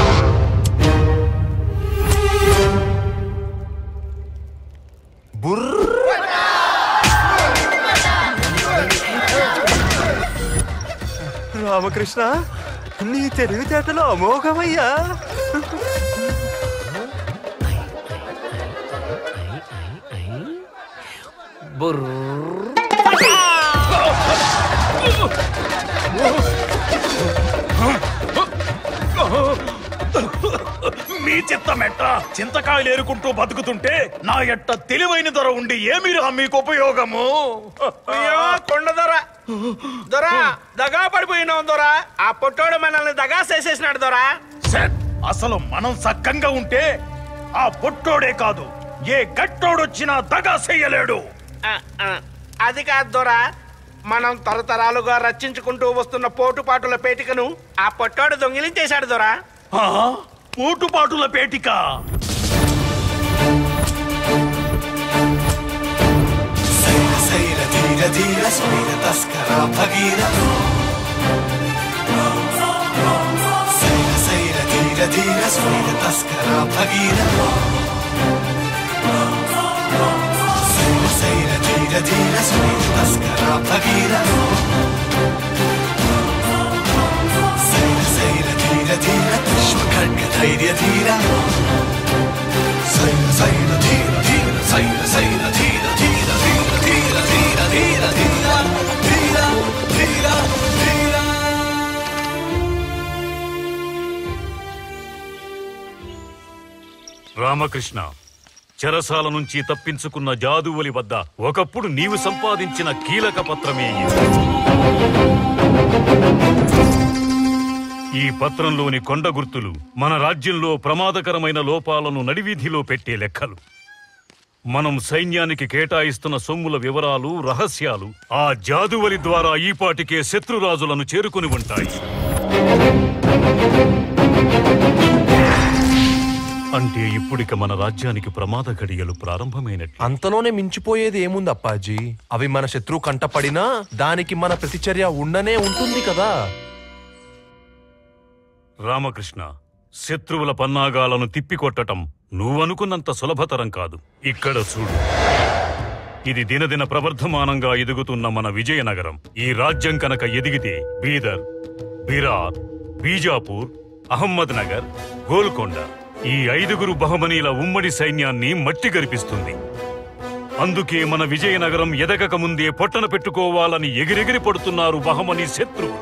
రామకృష్ణ నీ తెలివితేటలు అమోఘమయ్యా మీ చిత్తమెట్ట చింతకాయలు ఏరుకుంటూ బతుకుతుంటే నా ఎట్ట తెలివైన ధర ఉండి ఏమిరా మీకు ఉపయోగము అయ్యో కొండ దొర దొర దగా పడిపోయినావు దొర ఆ పొట్టోడు మనల్ని దగా చేసేసినాడు దొర సెట్. అసలు మనం సక్కంగా ఉంటే ఆ పొట్టోడే కాదు ఏ గట్టోడొచ్చినా దగా చెయ్యలేడు ఆ, ఆ, అది కాదు దొర మనం తరతరాలుగా రచించుకుంటూ వస్తున్న పోటుపాటుల పేటికను ఆ పొట్టోడు దొంగిలించేశాడు దొర ఆ? పోటుపాటుల పేటిక సైర ధీర ధీర స్వైర తస్కర భగీర సైర సైర ధీర ధీర స్వైర తస్కర భగీర సైర సైర ధీర ధీర స్వైర తస్కర భగీర సైర సైర ధీర ధీర విశ్వ ఖడ్గ ధైర్య ధీర సైర సైర ధీర ధీర సైర సైర ధీర ధీర ధీర ధీర ధీర ధీర ధీర ధీర ధీర ధీర రామకృష్ణ చెరసాల నుంచి తప్పించుకున్న జాదువలి వద్ద ఒకప్పుడు నీవు సంపాదించిన కీలక పత్రమే ఇది ఈ పత్రంలోని కొండ గుర్తులు మన రాజ్యంలో ప్రమాదకరమైన లోపాలను నడివీధిలో పెట్టే లెక్కలు మనం సైన్యానికి కేటాయిస్తున్న సొమ్ముల వివరాలు రహస్యాలు ఆ జాదువలి ద్వారా ఈపాటికే శత్రురాజులను చేరుకుని ఉంటాయి అంటే ఇప్పుడిక మన రాజ్యానికి ప్రమాద ఘడియలు ప్రారంభమైనట్లు అంతలోనే మించిపోయేది ఏముంది అప్పాజీ అవి మన శత్రువు కంటపడినా దానికి మన ప్రతిచర్య ఉండనే ఉంటుంది కదా రామకృష్ణ శత్రువుల పన్నాగాలను తిప్పికొట్టటం నువ్వనుకున్నంత సులభతరం కాదు ఇక్కడ చూడు ఇది దినదిన ప్రవర్ధమానంగా ఎదుగుతున్న మన విజయనగరం ఈ రాజ్యం కనుక ఎదిగితే బీదర్ బిరార్ బీజాపూర్ అహమ్మద్ నగర్ గోల్కొండ ఈ ఐదుగురు బహమనీల ఉమ్మడి సైన్యాన్ని మట్టి గరిపిస్తుంది అందుకే మన విజయనగరం ఎదగక ముందే పొట్టన పెట్టుకోవాలని ఎగిరెగిరి పడుతున్నారు బహమని శత్రువు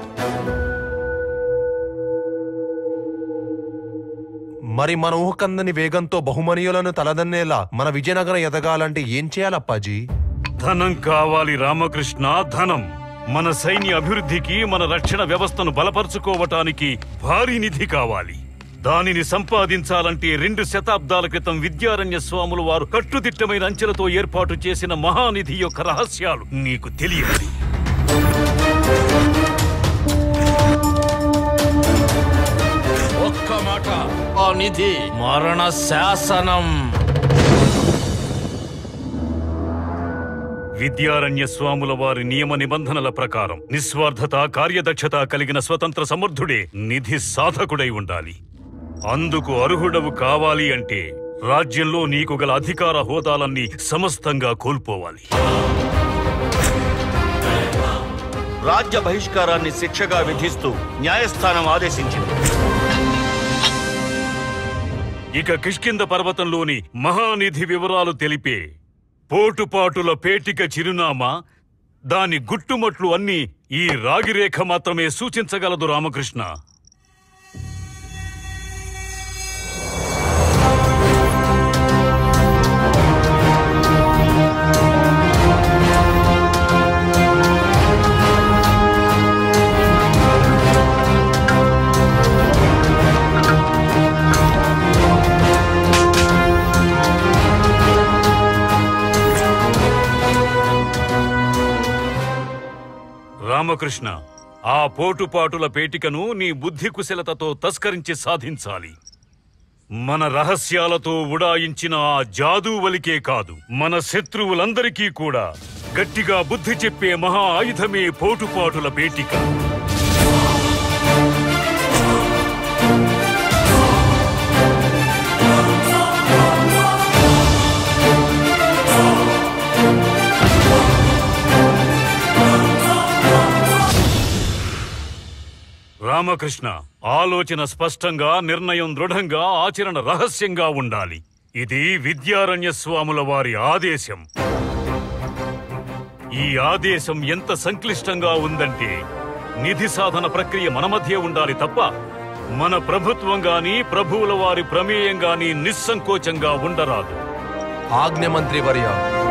మరి మన ఊహకందని వేగంతో బహుమనీయులను తలదన్నేలా మన విజయనగరం ఎదగాలంటే ఏం చేయాలప్పాజీ ధనం కావాలి రామకృష్ణ ధనం మన సైన్య అభివృద్ధికి మన రక్షణ వ్యవస్థను బలపరుచుకోవటానికి భారీ నిధి కావాలి దానిని సంపాదించాలంటే రెండు శతాబ్దాల క్రితం విద్యారణ్య స్వాములు వారు కట్టుదిట్టమైన అంచెలతో ఏర్పాటు చేసిన మహానిధి యొక్క రహస్యాలు నీకు తెలియాలి ఒక్క మాట ఆ నిధి మరణ శాసనం విద్యారణ్య స్వాముల వారి నియమ నిబంధనల ప్రకారం నిస్వార్థత కార్యదక్షత కలిగిన స్వతంత్ర సమర్థుడే నిధి సాధకుడై ఉండాలి అందుకు అర్హుడవు కావాలి అంటే రాజ్యంలో నీకు గల అధికార హోదాలన్నీ సమస్తంగా కోల్పోవాలి రాజ్య బహిష్కారాన్ని శిక్షగా విధిస్తూ న్యాయస్థానం ఆదేశించింది ఇక కిష్కింద పర్వతంలోని మహానిధి వివరాలు తెలిపే పోటుపాటుల పేటిక చిరునామా దాని గుట్టుమట్లు అన్నీ ఈ రాగిరేఖ మాత్రమే సూచించగలదు రామకృష్ణ రామకృష్ణ ఆ పోటుపాటుల పేటికను నీ బుద్ధి కుశలతతో తస్కరించి సాధించాలి మన రహస్యాలతో ఉడాయించిన ఆ జాదూవలికే కాదు మన శత్రువులందరికీ కూడా గట్టిగా బుద్ధి చెప్పే మహా ఆయుధమే పోటుపాటుల పేటిక రామకృష్ణ ఆలోచన స్పష్టంగా నిర్ణయం దృఢంగా ఆచరణ రహస్యంగా ఉండాలి ఇది విద్యారణ్య స్వాముల వారి ఆదేశం ఈ ఆదేశం ఎంత సంక్లిష్టంగా ఉందంటే నిధి సాధన ప్రక్రియ మన మధ్య ఉండాలి తప్ప మన ప్రభుత్వం గాని ప్రభువుల వారి ప్రమేయం గాని నిస్సంకోచంగా ఉండరాదు ఆజ్ఞ మంత్రి వర్య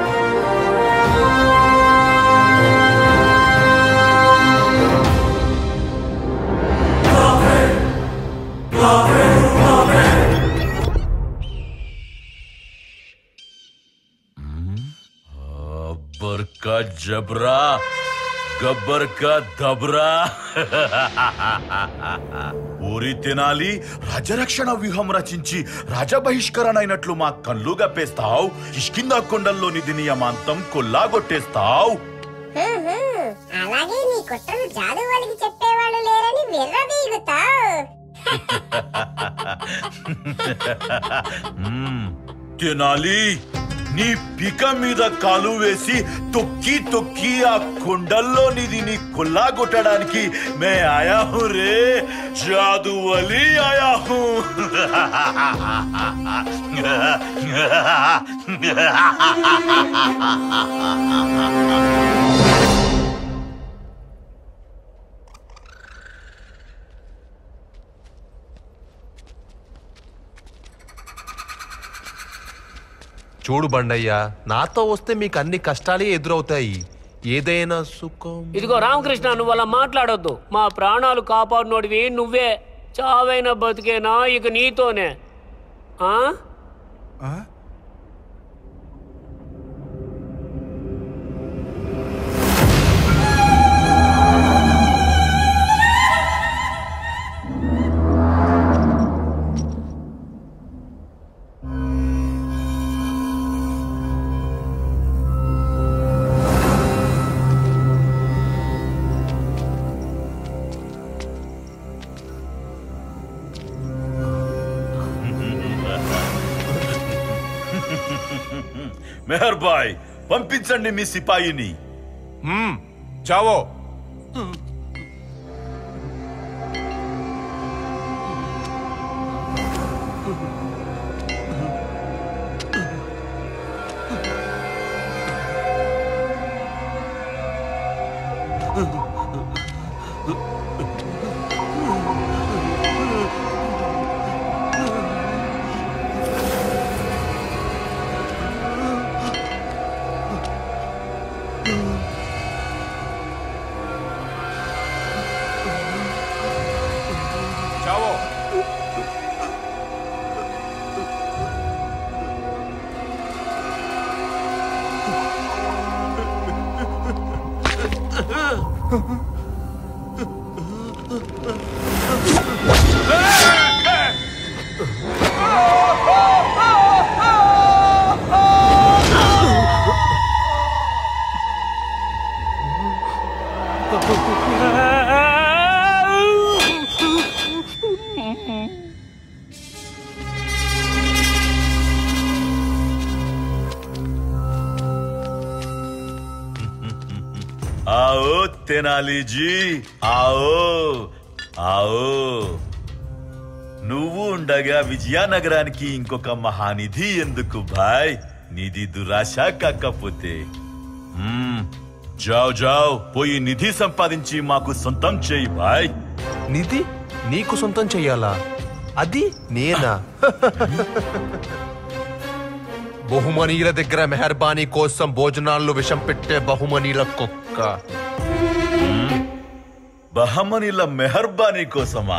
గబ్బర్ కా జబ్రా గబ్బర్ కా దబ్రా ఊరి తినాలి రాజరక్షణ వ్యూహం రచించి రాజబహిష్కరణ అయినట్లు మా కళ్ళు గప్పేస్తావు కిష్కింద కొండల్లో నిధి నియమాంతం కొల్లాగొట్టేస్తావు అలాగే నీ కుట్రలు జాదు వాళ్ళకి చెప్పేవాళ్ళు లేరని విర్రవీగుతావు మ్మ్. తినాలి నీ పిక మీద కాలు వేసి తొక్కి తొక్కి ఆ కొండల్లో నిధిని కొల్లాగొట్టడానికి మే ఆయా హూ రే జాదు వలి ఆయా హూ చూడు బండయ్య నాతో వస్తే మీకు అన్ని కష్టాలే ఎదురవుతాయి ఏదైనా సుఖం ఇదిగో రామకృష్ణ నువ్వు అలా మాట్లాడొద్దు మా ప్రాణాలు కాపాడినోడివి నువ్వే చావైనా బతికేనా ఇక నీతోనే ఆ మెహర్ బాయ్ పంపించండి మీ సిపాయిని చావో చావో आओ తెనాలి జీ आओ आओ నువ్వు ఉండగా విజయనగరానికి ఇంకొక మహానిధి ఎందుకు భాయ్ నిధి దురాశ కాకపోతే మ్మ్, జావ్ జావ్ పోయి నిధి సంపాదించి మాకు సొంతం చేయి భాయ్ నిధి నీకు సొంతం చెయ్యాలా అది నేనా బహుమనీల దగ్గర మెహర్బానీ కోసం భోజనాల్లో విషం పెట్టే బహుమనీల కుక్క బహమనిల మెహర్బానీ కోసమా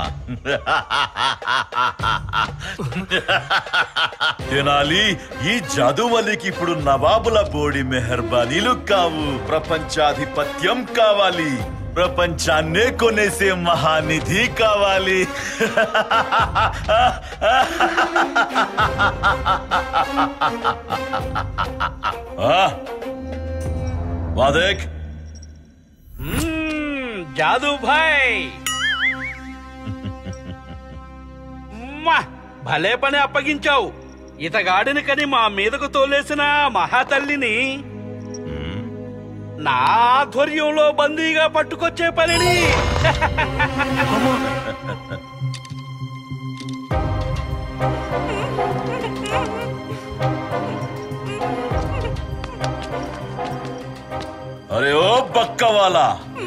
తినాలి ఈ జాదువలికి ఇప్పుడు నవాబుల బోడి మెహర్బానీలు కావు ప్రపంచాధిపత్యం కావాలి ప్రపంచాన్నే కొనేసే మహానిధి కావాలి ఆ, వాదేక్ మ్మ్, జాదు భాయ్ మ్మా, భలే పని అప్పగించావు ఇతగాడిని కని మా మీదకు తోలేసిన మహాతల్లిని నా ఆధ్వర్యంలో బందీగా పట్టుకొచ్చే పనిని अरे ओ बक्का वाला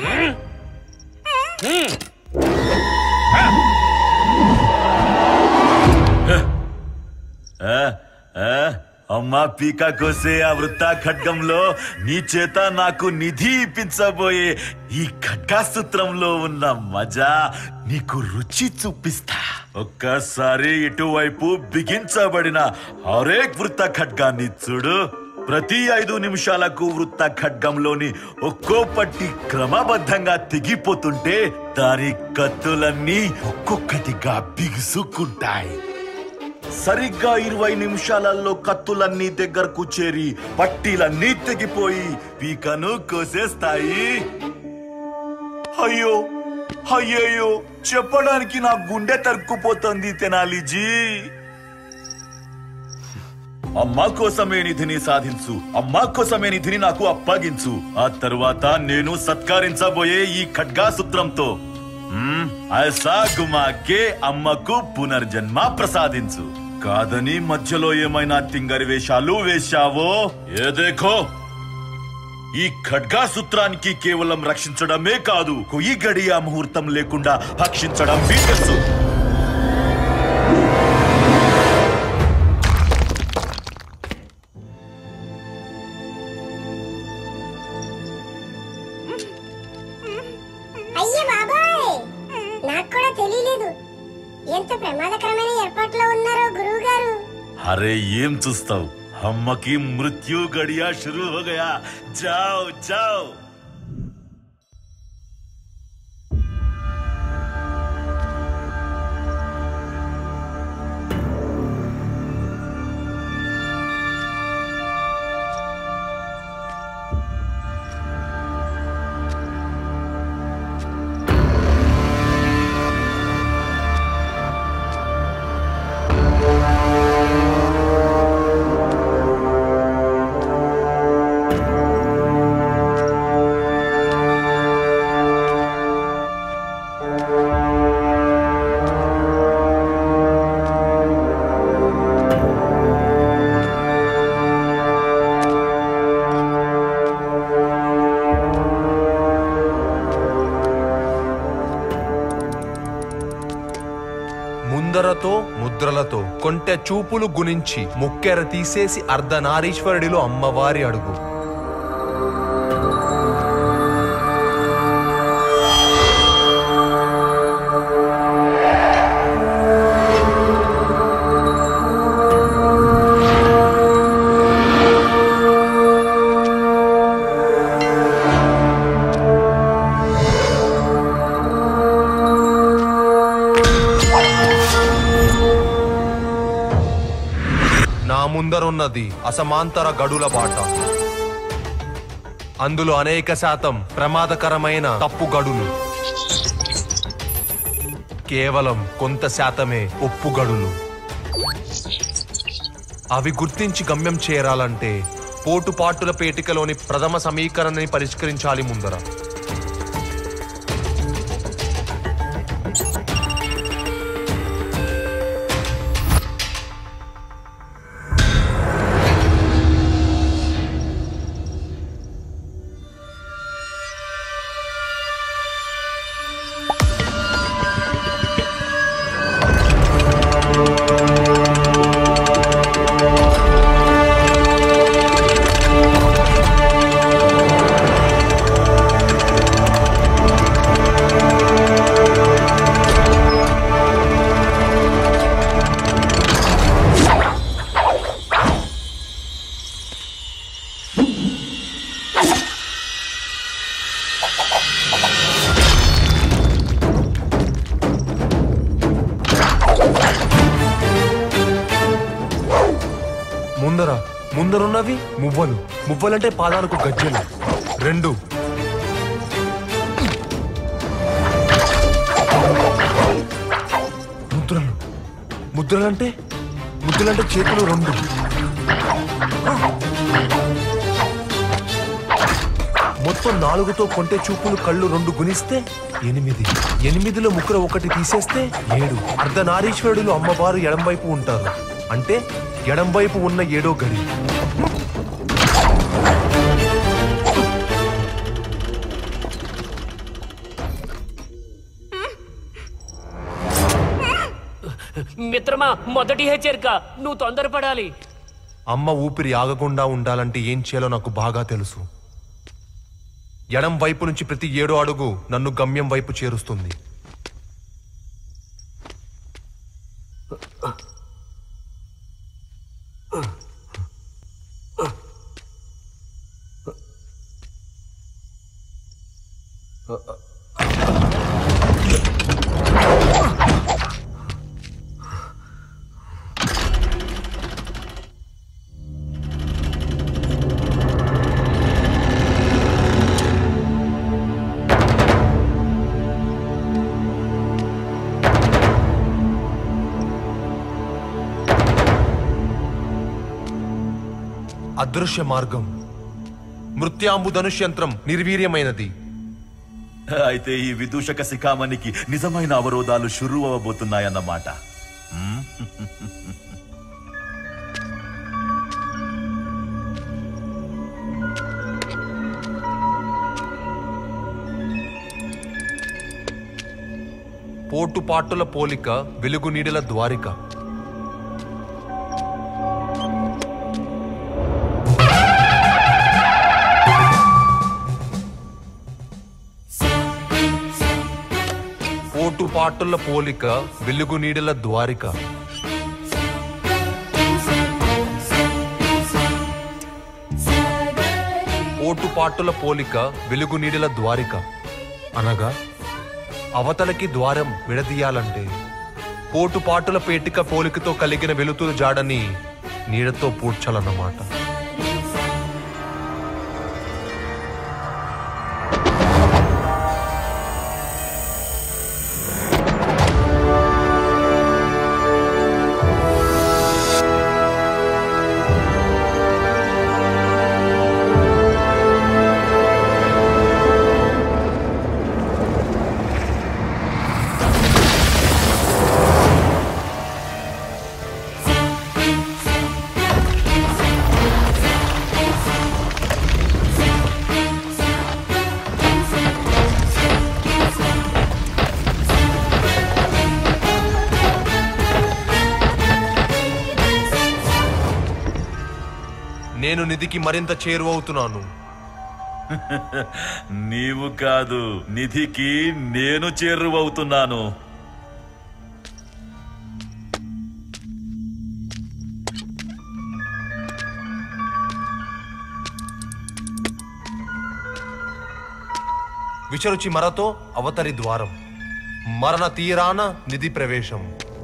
ఆ, ఆ, అమ్మా పీకా కోసే ఆ వృత్తా ఖడ్గంలో నీ చేత నాకు నిధి ఇప్పించబోయే ఈ ఖడ్గాసూత్రంలో ఉన్న మజా నీకు రుచి చూపిస్తా ఒక్కసారి ఇటువైపు బిగించబడిన హరేక్ వృత్త ఖడ్గాన్ని చూడు ప్రతి ఐదు నిమిషాలకు వృత్త ఖడ్గంలోని ఒక్కో పట్టి క్రమబద్ధంగా తెగిపోతుంటే దాని కత్తులన్నీ ఒక్కొక్కటిగా బిగుసుకుంటాయి సరిగ్గా ఇరవై నిమిషాలలో కత్తులన్నీ దగ్గరకు చేరి పట్టీలన్నీ తెగిపోయి పీకను కోసేస్తాయి అయ్యో అయ్యయ్యో చెప్పడానికి నా గుండె తరుక్కుపోతుంది తెనాలిజీ అమ్మా కోసమే నిధిని సాధించు అమ్మా కోసమే నిధిని నాకు అప్పగించు ఆ తరువాత నేను సత్కరించబోయే ఈ ఖడ్గాసూత్రంతో మ్మ్, ఐసా గుమాకే అమ్మకు పునర్జన్మ ప్రసాదించు కాదని మధ్యలో ఏమైనా తింగరి వేషాలు వేశావో ఏ దేఖో ఈ ఖడ్గా సూత్రానికి కేవలం రక్షించడమే కాదు కొయ్యి గడియ ముహూర్తం లేకుండా భక్షించడం వీటెస్సు అయ్యే బాబాయ్ నాకు కూడా తెలియలేదు ఎంత ప్రమాదకరమైన ఏర్పాట్లో ఉన్నారో గురువు గారు అరే ఏం చూస్తావు అమ్మకి మృత్యు గడియా షురూ హో గయా జావ్ జావ్ ముందరతో ముద్రలతో కొంటె చూపులు గుణించి ముక్కెర తీసేసి అర్ధనారీశ్వరుడిలో అమ్మవారి అడుగు నా ముందరున్నది అసమాంతర గడుల బాట అందులో అనేక శాతం ప్రమాదకరమైన తప్పు గడులు కేవలం కొంత శాతమే ఒప్పు గడులు అవి గుర్తించి గమ్యం చేరాలంటే పోటుపాటుల పేటికలోని ప్రథమ సమీకరణని పరిష్కరించాలి ముందర ముందర ముందరున్నవి మువ్వలు మువ్వలంటే పాదాలకు గజ్జెలు రెండు ముద్రలు ముద్రలంటే ముద్రలంటే చేతులు రెండు మొత్తం నాలుగుతో కొంటే చూపులు కళ్ళు రెండు గుణిస్తే ఎనిమిది ఎనిమిదిలో ముక్కర ఒకటి తీసేస్తే ఏడు అర్ధనారీశ్వరుడులు అమ్మవారు ఎడంవైపు ఉంటారు అంటే ఎడంవైపు ఉన్న ఏడో గడి మిత్రమా మొదటి హెచ్చరిక నువ్వు తొందరపడాలి అమ్మ ఊపిరి ఆగకుండా ఉండాలంటే ఏం చేయాలో నాకు బాగా తెలుసు ఎడం వైపు నుంచి ప్రతి ఏడో అడుగు నన్ను గమ్యం వైపు చేరుస్తుంది అదృశ్య మార్గం మృత్యాంబు ధనుష్యంత్రం నిర్వీర్యమైనది అయితే ఈ విదూషక శిఖామణికి నిజమైన అవరోధాలు షురు అవ్వబోతున్నాయన్నమాట మ్మ్? పోటుపాటుల పోలిక వెలుగు నీడల ద్వారిక పోటుపాటుల పోలిక వెలుగు నీడల ద్వారిక పోటుపాటుల పోలిక వెలుగు నీడల ద్వారిక అనగా అవతలకి ద్వారం విడదీయాలంటే పోటుపాటుల పేటిక పోలికతో కలిగిన వెలుతురు జాడని నీడతో పూడ్చాలన్నమాట నిధికి మరింత చేరువవుతున్నాను నీవు కాదు నిధికి నేను చేరువవుతున్నాను విషరుచి మరతో అవతరి ద్వారం మరణ తీరాన నిధి ప్రవేశం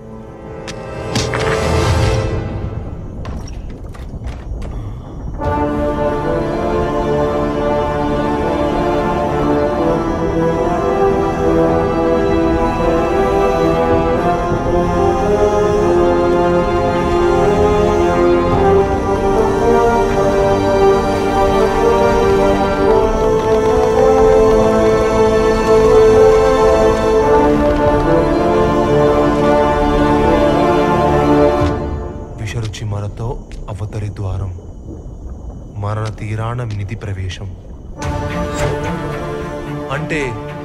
విషరుచి మరతో అవతరి ద్వారం మరణ తీరాన నిధి ప్రవేశం అంటే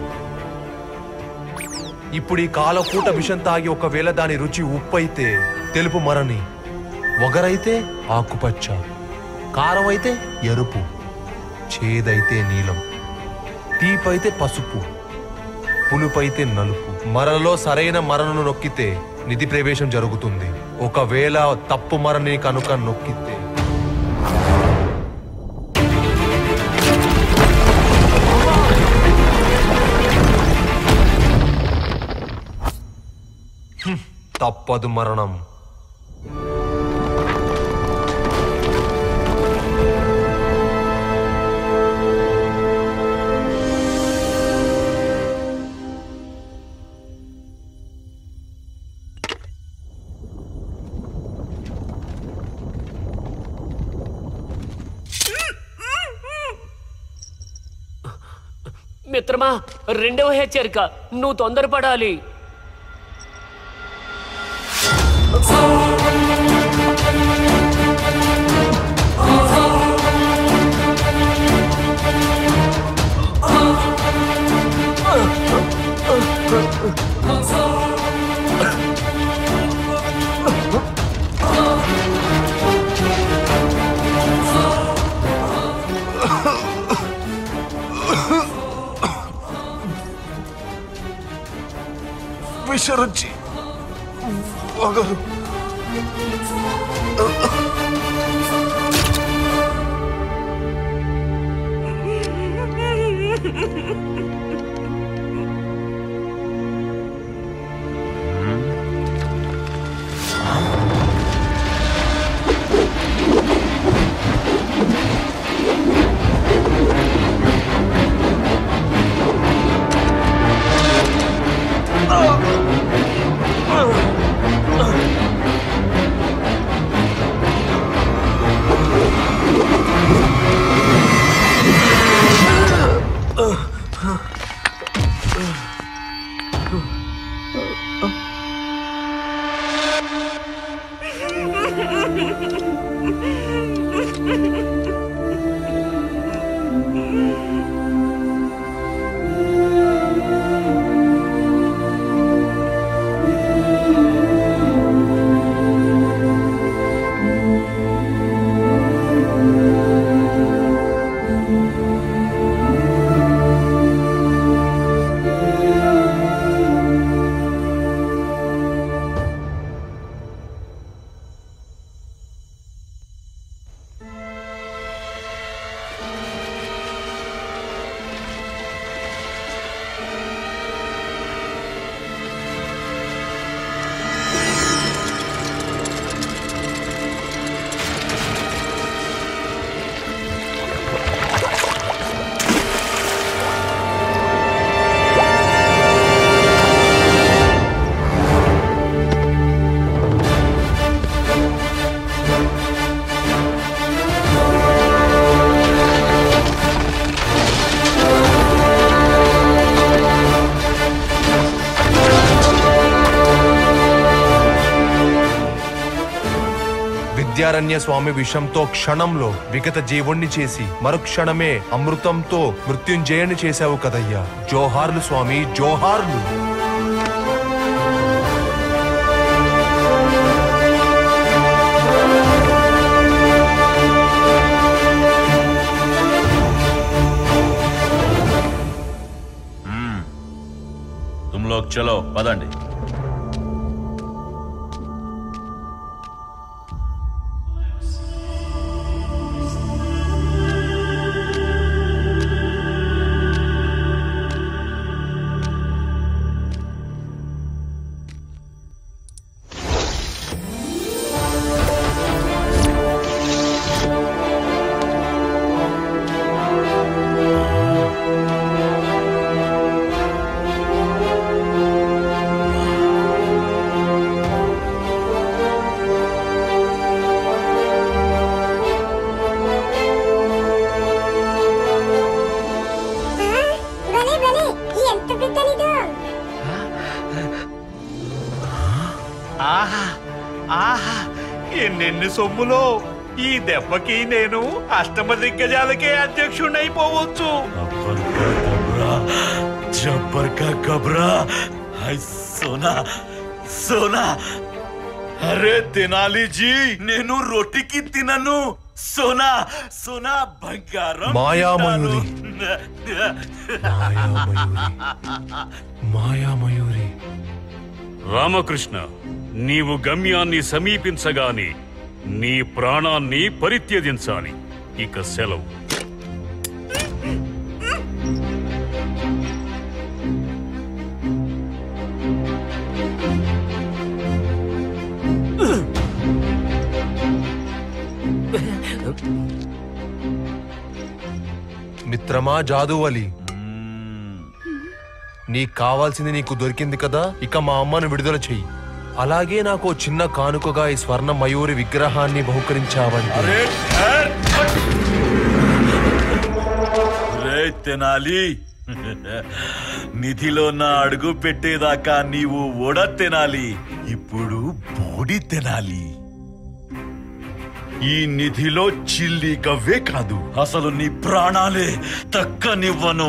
ఇప్పుడు ఈ కాలకూట విషం తాగి ఒకవేళ దాని రుచి ఉప్పైతే తెలుపు మరని ఒగరైతే ఆకుపచ్చ కారం అయితే ఎరుపు చేదైతే నీలం తీపైతే పసుపు పులుపైతే నలుపు మరలో సరైన మరణను నొక్కితే నిధి ప్రవేశం జరుగుతుంది ఒకవేళ తప్పు మరణి కనుక నొక్కితే హ్మ్, తప్పదు మరణం మిత్రమా రెండవ హెచ్చరిక నువ్వు తొందరపడాలి విషరుచి వగరు విద్యారణ్య స్వామి విషంతో క్షణంలో విగత జీవుణ్ణి చేసి మరుక్షణమే అమృతంతో మృత్యుంజయని చేశావు కదయ్యా జోహార్లు స్వామి జోహార్లు చలో పదండి భలే భలే ఎంత పెద్దనిదో ఆహా ఆహా ఎన్నెన్ని సొమ్ములో ఈ దెబ్బకి నేను అష్టమ దిగ్గజాలకే అధ్యక్షుడైపోవచ్చు జబ్బర్ కా గబ్రా హై సోనా సోనా అరే తినాలి జీ నేను రొట్టికి తినను సోనా సోనా బంగారం మాయామయూరి. మాయామయూరి రామకృష్ణ నీవు గమ్యాన్ని సమీపించగానే నీ ప్రాణాన్ని పరిత్యజించాలి ఇక సెలవు మిత్రమా జాదువలి నీకు కావాల్సింది నీకు దొరికింది కదా ఇక మా అమ్మను విడుదల చెయ్యి అలాగే నాకు ఓ చిన్న కానుకగా ఈ స్వర్ణ మయూరి విగ్రహాన్ని బహుకరించావంటే రే తెనాలి నిధిలో నా అడుగు పెట్టేదాకా నీవు ఓడ తినాలి ఇప్పుడు బోడి తినాలి ఈ నిధిలో చిల్లి గవ్వే కాదు అసలు నీ ప్రాణాలే తక్కనివ్వను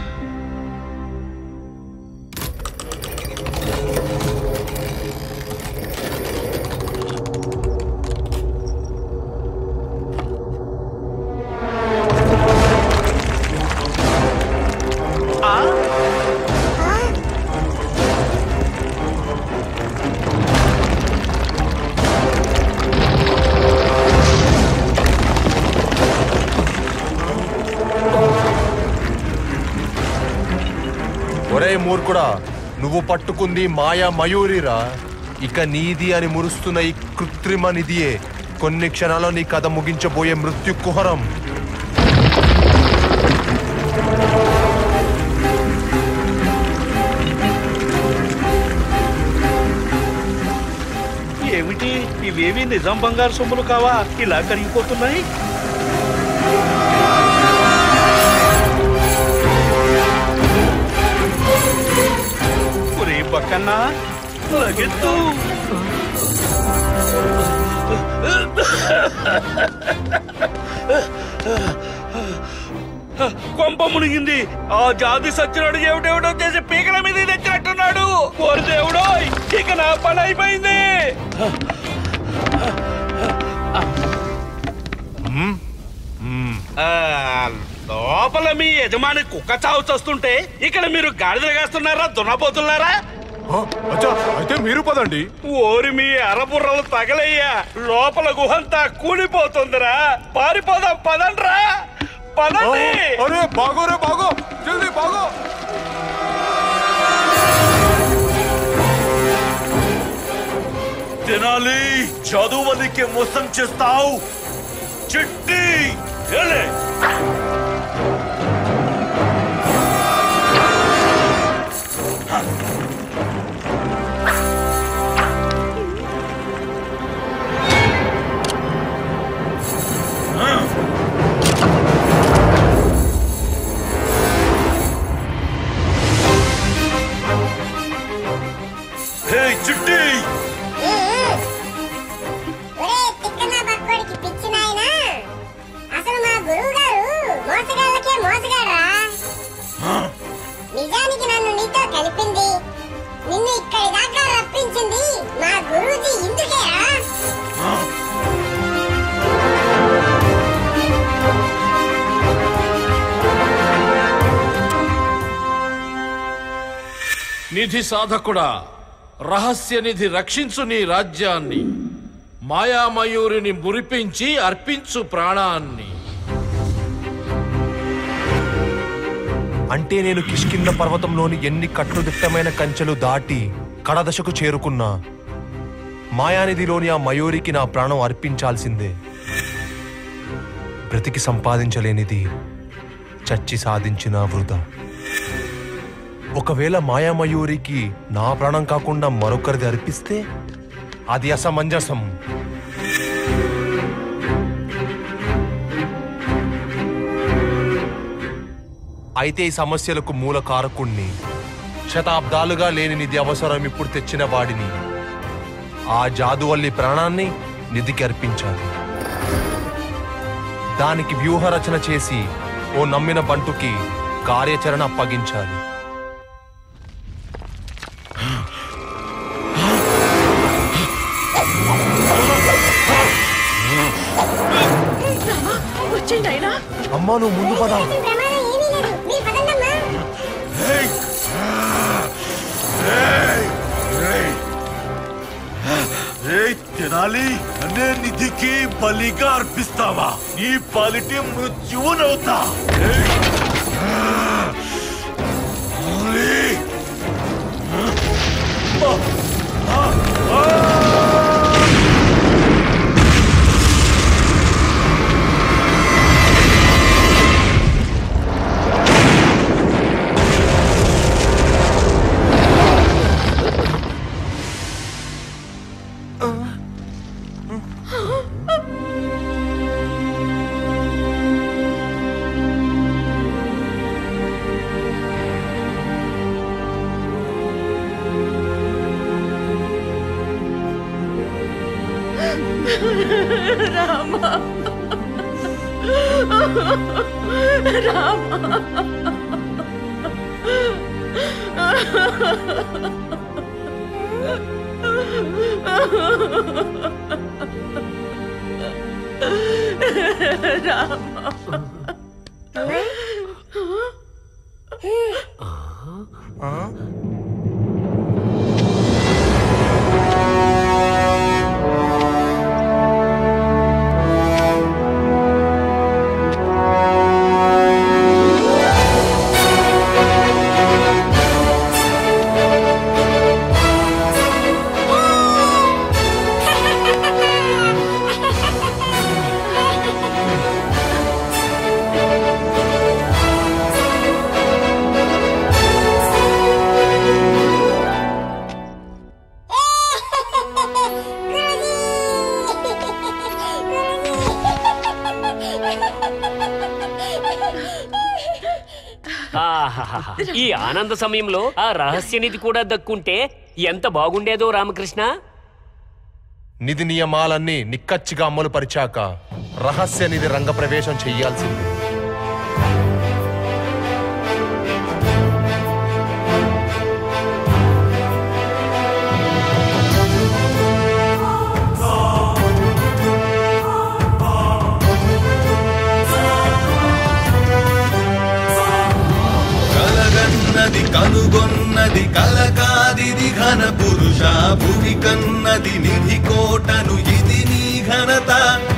ఒరే మూర్ఖుడా నువ్వు పట్టుకుంది మాయా మయూరిరా ఇక నీది అని మురుస్తున్న ఈ కృత్రిమ నిధియే కొన్ని క్షణాల్లో నీ కథ ముగించబోయే మృత్యు కుహరం ఏమిటి ఇవేవి నిజాం బంగారు సొమ్ములు కావా ఇలా కరిగిపోతున్నాయి ఒరే పక్కన్నా లగెత్తు కొంప మునిగింది ఆ జాతి సచ్చినాడు ఏమిటేమిటో చేసి పీకల మీద తెచ్చినట్టున్నాడు ఓరి దేవుడో ఇక నా పని అయిపోయింది ఆ, లోపల మీ యజమాని కుక్క చావు చస్తుంటే ఇక్కడ మీరు గాడిదలు కాస్తున్నారా దున్నపోతున్నారా అయితే మీరు పదండి ఓరి మీ అరబుర్రలు తగలయ్యా లోపల గుహంతా కూలిపోతుందిరా పారిపోదాం పదండ్రా పదండి అరే బాగో రే బాగో జల్దీ బాగో తినాలి చదువులకి మోసం చేస్తావు చిట్టి ఏలే. హే చిట్టి ఒరే తిక్కన బక్కోడికి పిచ్చి నాయనా అసలు మా గురువు గారు నిధి సాధకుడా రహస్య నిధి రక్షించు నీ రాజ్యాన్ని మాయామయూరిని మురిపించి అర్పించు ప్రాణాన్ని అంటే నేను కిష్కింద పర్వతంలోని ఎన్ని కట్టుదిట్టమైన కంచెలు దాటి కడదశకు చేరుకున్నా మాయానిధిలోని ఆ మయూరికి నా ప్రాణం అర్పించాల్సిందే బ్రతికి సంపాదించలేనిది చచ్చి సాధించిన వృధా ఒకవేళ మాయామయూరికి నా ప్రాణం కాకుండా మరొకరిది అర్పిస్తే అది అసమంజసం అయితే ఈ సమస్యలకు మూల కారకుణ్ణి శతాబ్దాలుగా లేని నిధి అవసరం ఇప్పుడు తెచ్చిన వాడిని ఆ జాదువల్లి ప్రాణాన్ని నిధికి అర్పించాలి దానికి వ్యూహరచన చేసి ఓ నమ్మిన బంటుకి కార్యాచరణ అప్పగించాలి వచ్చేయండి అయినా అమ్మా నువ్వు ముందు పదా ఏయ్ తినాలి అనే నిధికి బలిగా అర్పిస్తావా నీ పాలిటి మృత్యువునవుతా ఏయ్! ఓలీ! ఆ! ఆ! ఆ! రామా రామా రామా ఆహాహాహా. ఈ ఆనంద సమయంలో ఆ రహస్య నిధి కూడా దక్కుంటే ఎంత బాగుండేదో రామకృష్ణ నిధి నియమాలన్నీ నిక్కచ్చిగా అమలు పరిచాక రహస్య నిధి రంగ ప్రవేశం చెయ్యాల్సింది కలగన్నది కనుగొన్నది కలకాదిది ఘన పురుష భువి కన్నది నిధి కోటను ఇది నీ ఘనత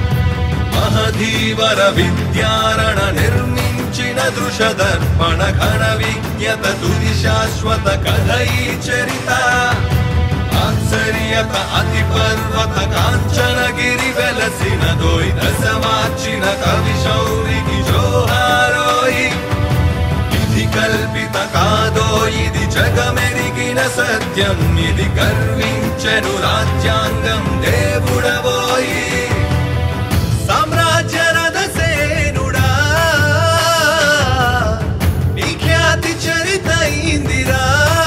మహధీవర విద్యారణ నిర్మించిన దృశ దర్పణ ఘన విజ్ఞత తుది శాశ్వత కథ ఈ చరిత ఆశ్చర్యత అతి పర్వత కాంచనగిరి వెలసిన దోయ్ దశమార్చిన కవి శౌరికి జోహారోయి ఇది కల్పిత కాదో ఇది జగమెరిగిన సత్యం ఇది గర్వించెను రాజ్యాంగం దేవుడవోయి సామ్రాజ్య రథసేనుడా నీ ఖ్యాతి చరిత ఇందిరా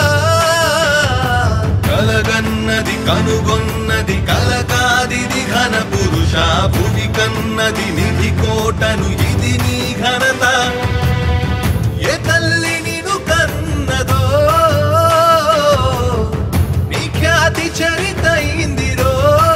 కలగన్నది కనుగొన్నది కలకాదిది ఘన పురుష భువి కన్నది నిధి కోటను ఇది నీ ఘనత ఏ తల్లి నిను కన్నదో నీ ఖ్యాతి చరిత ఇందిరో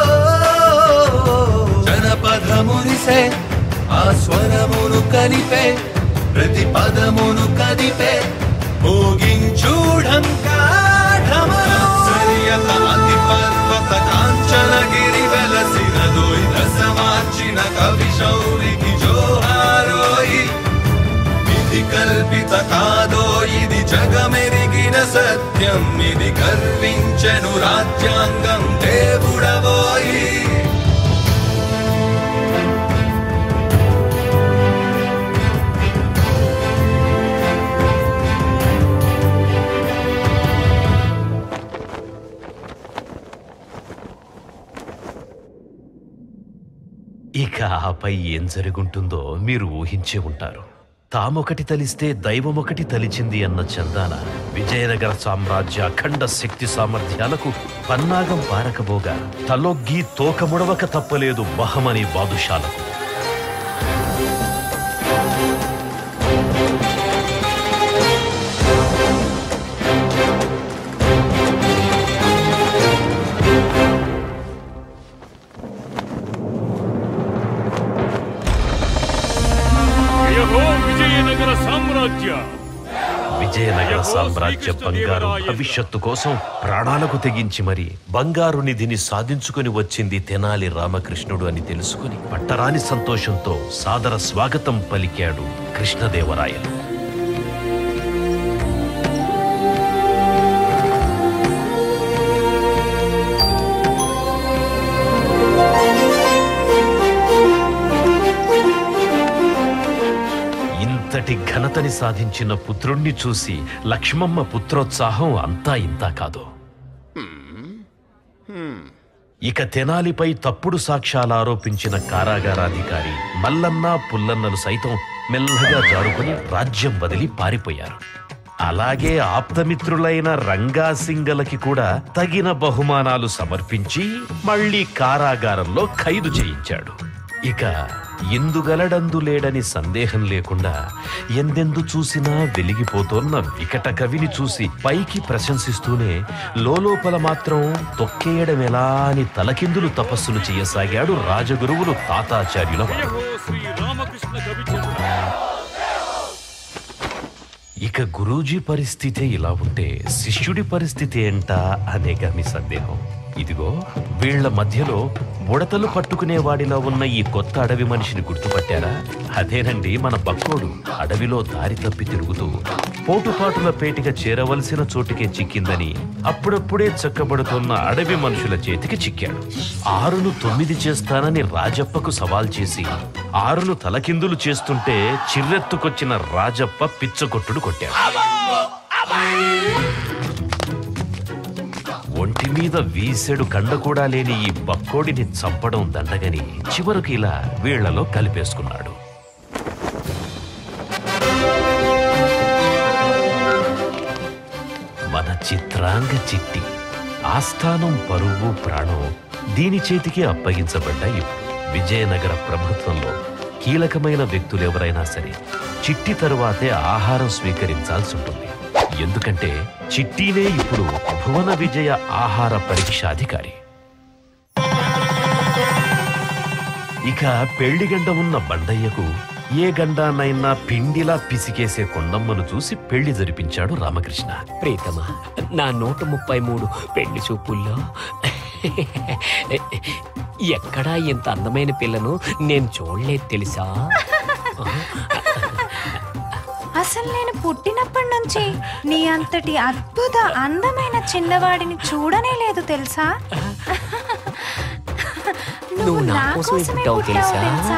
జనపదమురిసే ఆ స్వరమును కలిపే ప్రతి పదమును కదిపే మోగించూఢంకా భ్రమరం సరియతాతి పర్వత కాంచనగిరి వెలసినదోయ్ రసమార్చిన కవి శౌరికి జోహారోయి ఇది కల్పిత కాదో ఇది జగమెరిగిన సత్యం ఇది గర్వించెను రాజ్యాంగం దేవుడవోయి ఇక ఆపై ఏం జరుగుంటుందో మీరు ఊహించే ఉంటారు తామొకటి తలిస్తే దైవమొకటి తలిచింది అన్న చందాన విజయనగర సామ్రాజ్య అఖండ శక్తి సామర్థ్యాలకు పన్నాగం పారకబోగా తలొగ్గి తోకముడవక తప్పలేదు బహమని బాదుషాలకు యహో విజయనగర సామ్రాజ్య విజయనగర సామ్రాజ్య బంగారు భవిష్యత్తు కోసం ప్రాణాలకు తెగించి మరి బంగారు నిధిని సాధించుకుని వచ్చింది తెనాలి రామకృష్ణుడు అని తెలుసుకుని పట్టరాని సంతోషంతో సాదర స్వాగతం పలికాడు కృష్ణదేవరాయలు ఇంతటి ఘనతని సాధించిన పుత్రుణ్ణి చూసి లక్ష్మమ్మ పుత్రోత్సాహం అంతా ఇంతా కాదు ఇక తెనాలిపై తప్పుడు సాక్ష్యాలు ఆరోపించిన కారాగారాధికారి మల్లన్న పుల్లన్నలు సైతం మెల్లగా జారుకొని రాజ్యం వదిలి పారిపోయారు అలాగే ఆప్తమిత్రులైన రంగాసింగలకి కూడా తగిన బహుమానాలు సమర్పించి మళ్ళీ కారాగారంలో ఖైదు చేయించాడు ఇక ఎందుగలడందు లేడని సందేహం లేకుండా ఎందెందు చూసినా వెలిగిపోతోన్న వికట కవిని చూసి పైకి ప్రశంసిస్తూనే లోలోపల మాత్రం తొక్కేయడం ఎలా అని తలకిందులు తపస్సులు చేయసాగాడు రాజగురువులు తాతాచార్యుల వారు శ్రీ రామకృష్ణ కవి ఇక గురూజీ పరిస్థితే ఇలా ఉంటే శిష్యుడి పరిస్థితి ఏంటా అనేగా మీ సందేహం ఇదిగో వీళ్ల మధ్యలో బుడతలు పట్టుకునే వాడిలో ఉన్న ఈ కొత్త అడవి మనిషిని గుర్తుపట్టారా అదేనండి మన బక్కోడు అడవిలో దారి తప్పి తిరుగుతూ పోటుపాటుల పేటిక చేరవలసిన చోటుకే చిక్కిందని అప్పుడప్పుడే చక్కబడుతున్న అడవి మనుషుల చేతికి చిక్కాడు ఆరును తొమ్మిది చేస్తానని రాజప్పకు సవాల్ చేసి ఆరును తలకిందులు చేస్తుంటే చిర్రెత్తుకొచ్చిన రాజప్ప పిచ్చకొట్టుడు కొట్టాడు ఒంటి మీద వీసెడు కండ కూడా లేని ఈ బక్కోడిని చంపడం దండగని చివరకు ఇలా వీళ్లలో కలిపేసుకున్నాడు మన చిత్రాంగ చిట్టి ఆస్థానం పరువు ప్రాణం దీని చేతికి అప్పగించబడ్డాయి ఇప్పుడు విజయనగర ప్రభుత్వంలో కీలకమైన వ్యక్తులు ఎవరైనా సరే చిట్టి తరువాతే ఆహారం స్వీకరించాల్సి ఉంటుంది ఎందుకంటే చిట్టీనే ఇప్పుడు భువన విజయ ఆహార పరీక్షాధికారి ఇక పెళ్లి గండ ఉన్న బండయ్యకు ఏ గండానైనా పిండిలా పిసికేసే కొండమ్మను చూసి పెళ్లి జరిపించాడు రామకృష్ణ ప్రీతమా నా నూట ముప్పై మూడు పెళ్లి చూపుల్లో ఎక్కడా ఇంత అందమైన పిల్లను నేను చూడలేదు తెలుసా అసలు నేను పుట్టినప్పటి నుంచి నీ అంతటి అద్భుత అందమైన చిన్నవాడిని చూడనే లేదు తెలుసా నువ్వు నా కోసమే పుట్టావు తెలుసా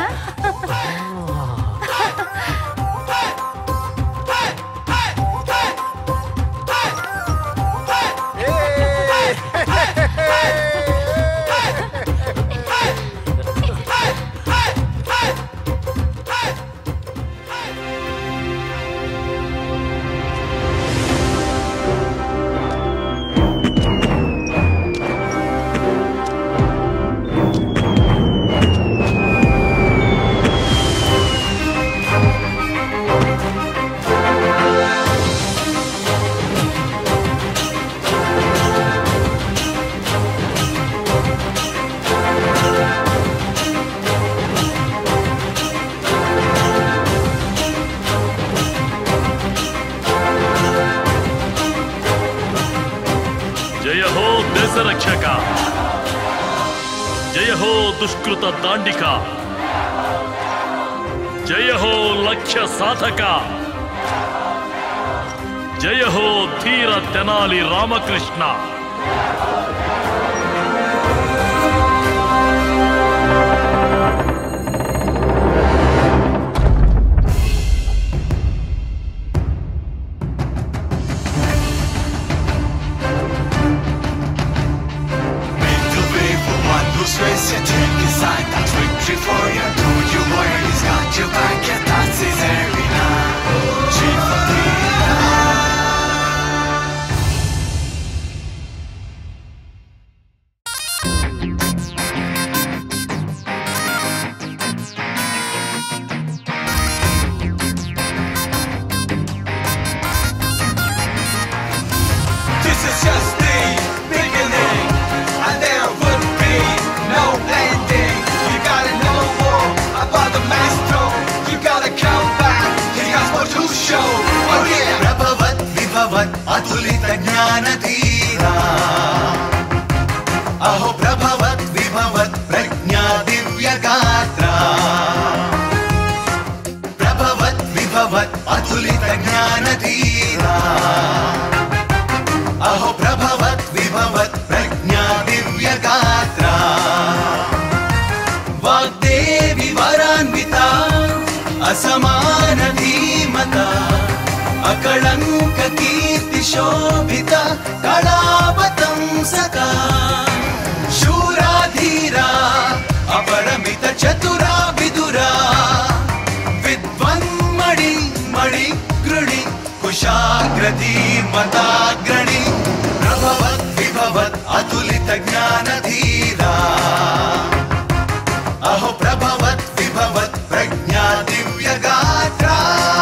రక్షక జయ హో దుష్కృత దాండిక జయ హో లక్ష్య సాధక జయ హో ధీర Tenali Ramakrishna Victory for one who's raised your take his side That's victory for you Do you warrior he's got your back Yeah that's his arena Chief of the This is just the beginning, and there would be no ending. You gotta know more about the maestro. You gotta come back. He has more to show. Oh yeah. ప్రభవత్ విభవత్ అతులిత జ్ఞాన ధీరా అహో ప్రభవత్ విభవత్ ప్రజ్ఞా దివ్య గాత్రా ప్రభవత్ విభవత్ అతులిత జ్ఞాన ధీరా అహో ప్రభవత్ విభవత్ ప్రజ్ఞా దివ్య గాత్రా వాగ్దేవి వరాన్విత అసమాన ధీమత అకళంక కీర్తి శోభిత కళావతంసక శూరాధీరా అపరమిత చతురా విదురా విద్వన్మణి మణి గృణి కుశాగ్రధీ మతాగ్రణి ప్రభవత్ విభవత్ అతులిత జ్ఞాన ధీరా అహో ప్రభవత్ విభవత్ ప్రజ్ఞా దివ్య గాత్రా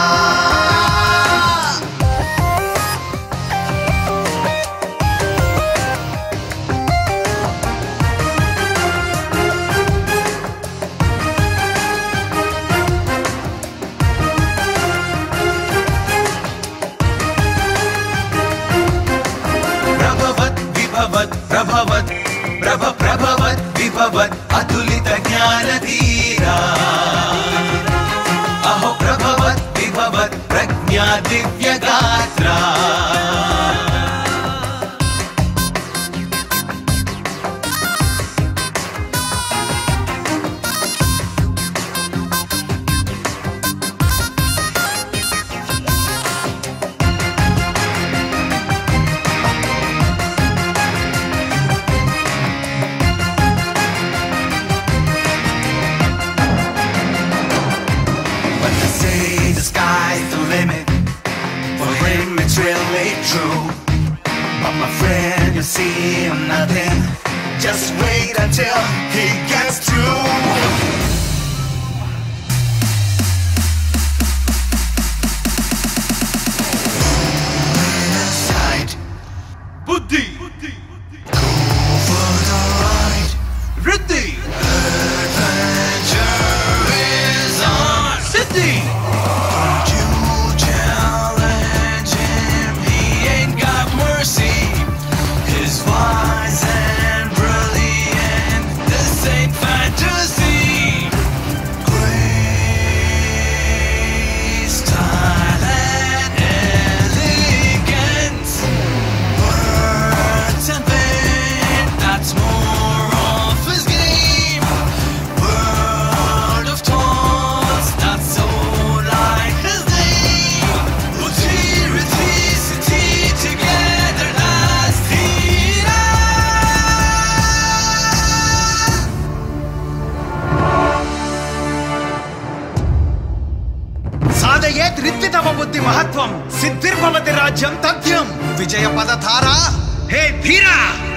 ప్రభవత్ విభవత్ ప్రభవత్ ప్రభ ప్రభవత్ విభవత్ అతులిత జ్ఞాన ధీరా అహో ప్రభవత్ విభవత్ ప్రజ్ఞా దివ్య గాత్రా But they say the sky's the limit. For him, it's really true. But my friend, you see, I'm nothing. Just wait until he gets through. Sight. Buddhi. Go for the ride. Riddhi. Adventure is on. Siddhi. Don't you challenge him. He ain't got mercy. His wise and brilliant. This ain't fantasy. Grace, style, and elegance. Words and fate, that's more of his game. Word of thoughts, that's so like his name. Utility together, last సాధయేత్ రిత్వితమ బుద్ధి మహత్వం సిద్ధిర్భవతి రాజ్యం తథ్యం విజయ పదధారా హే భీరా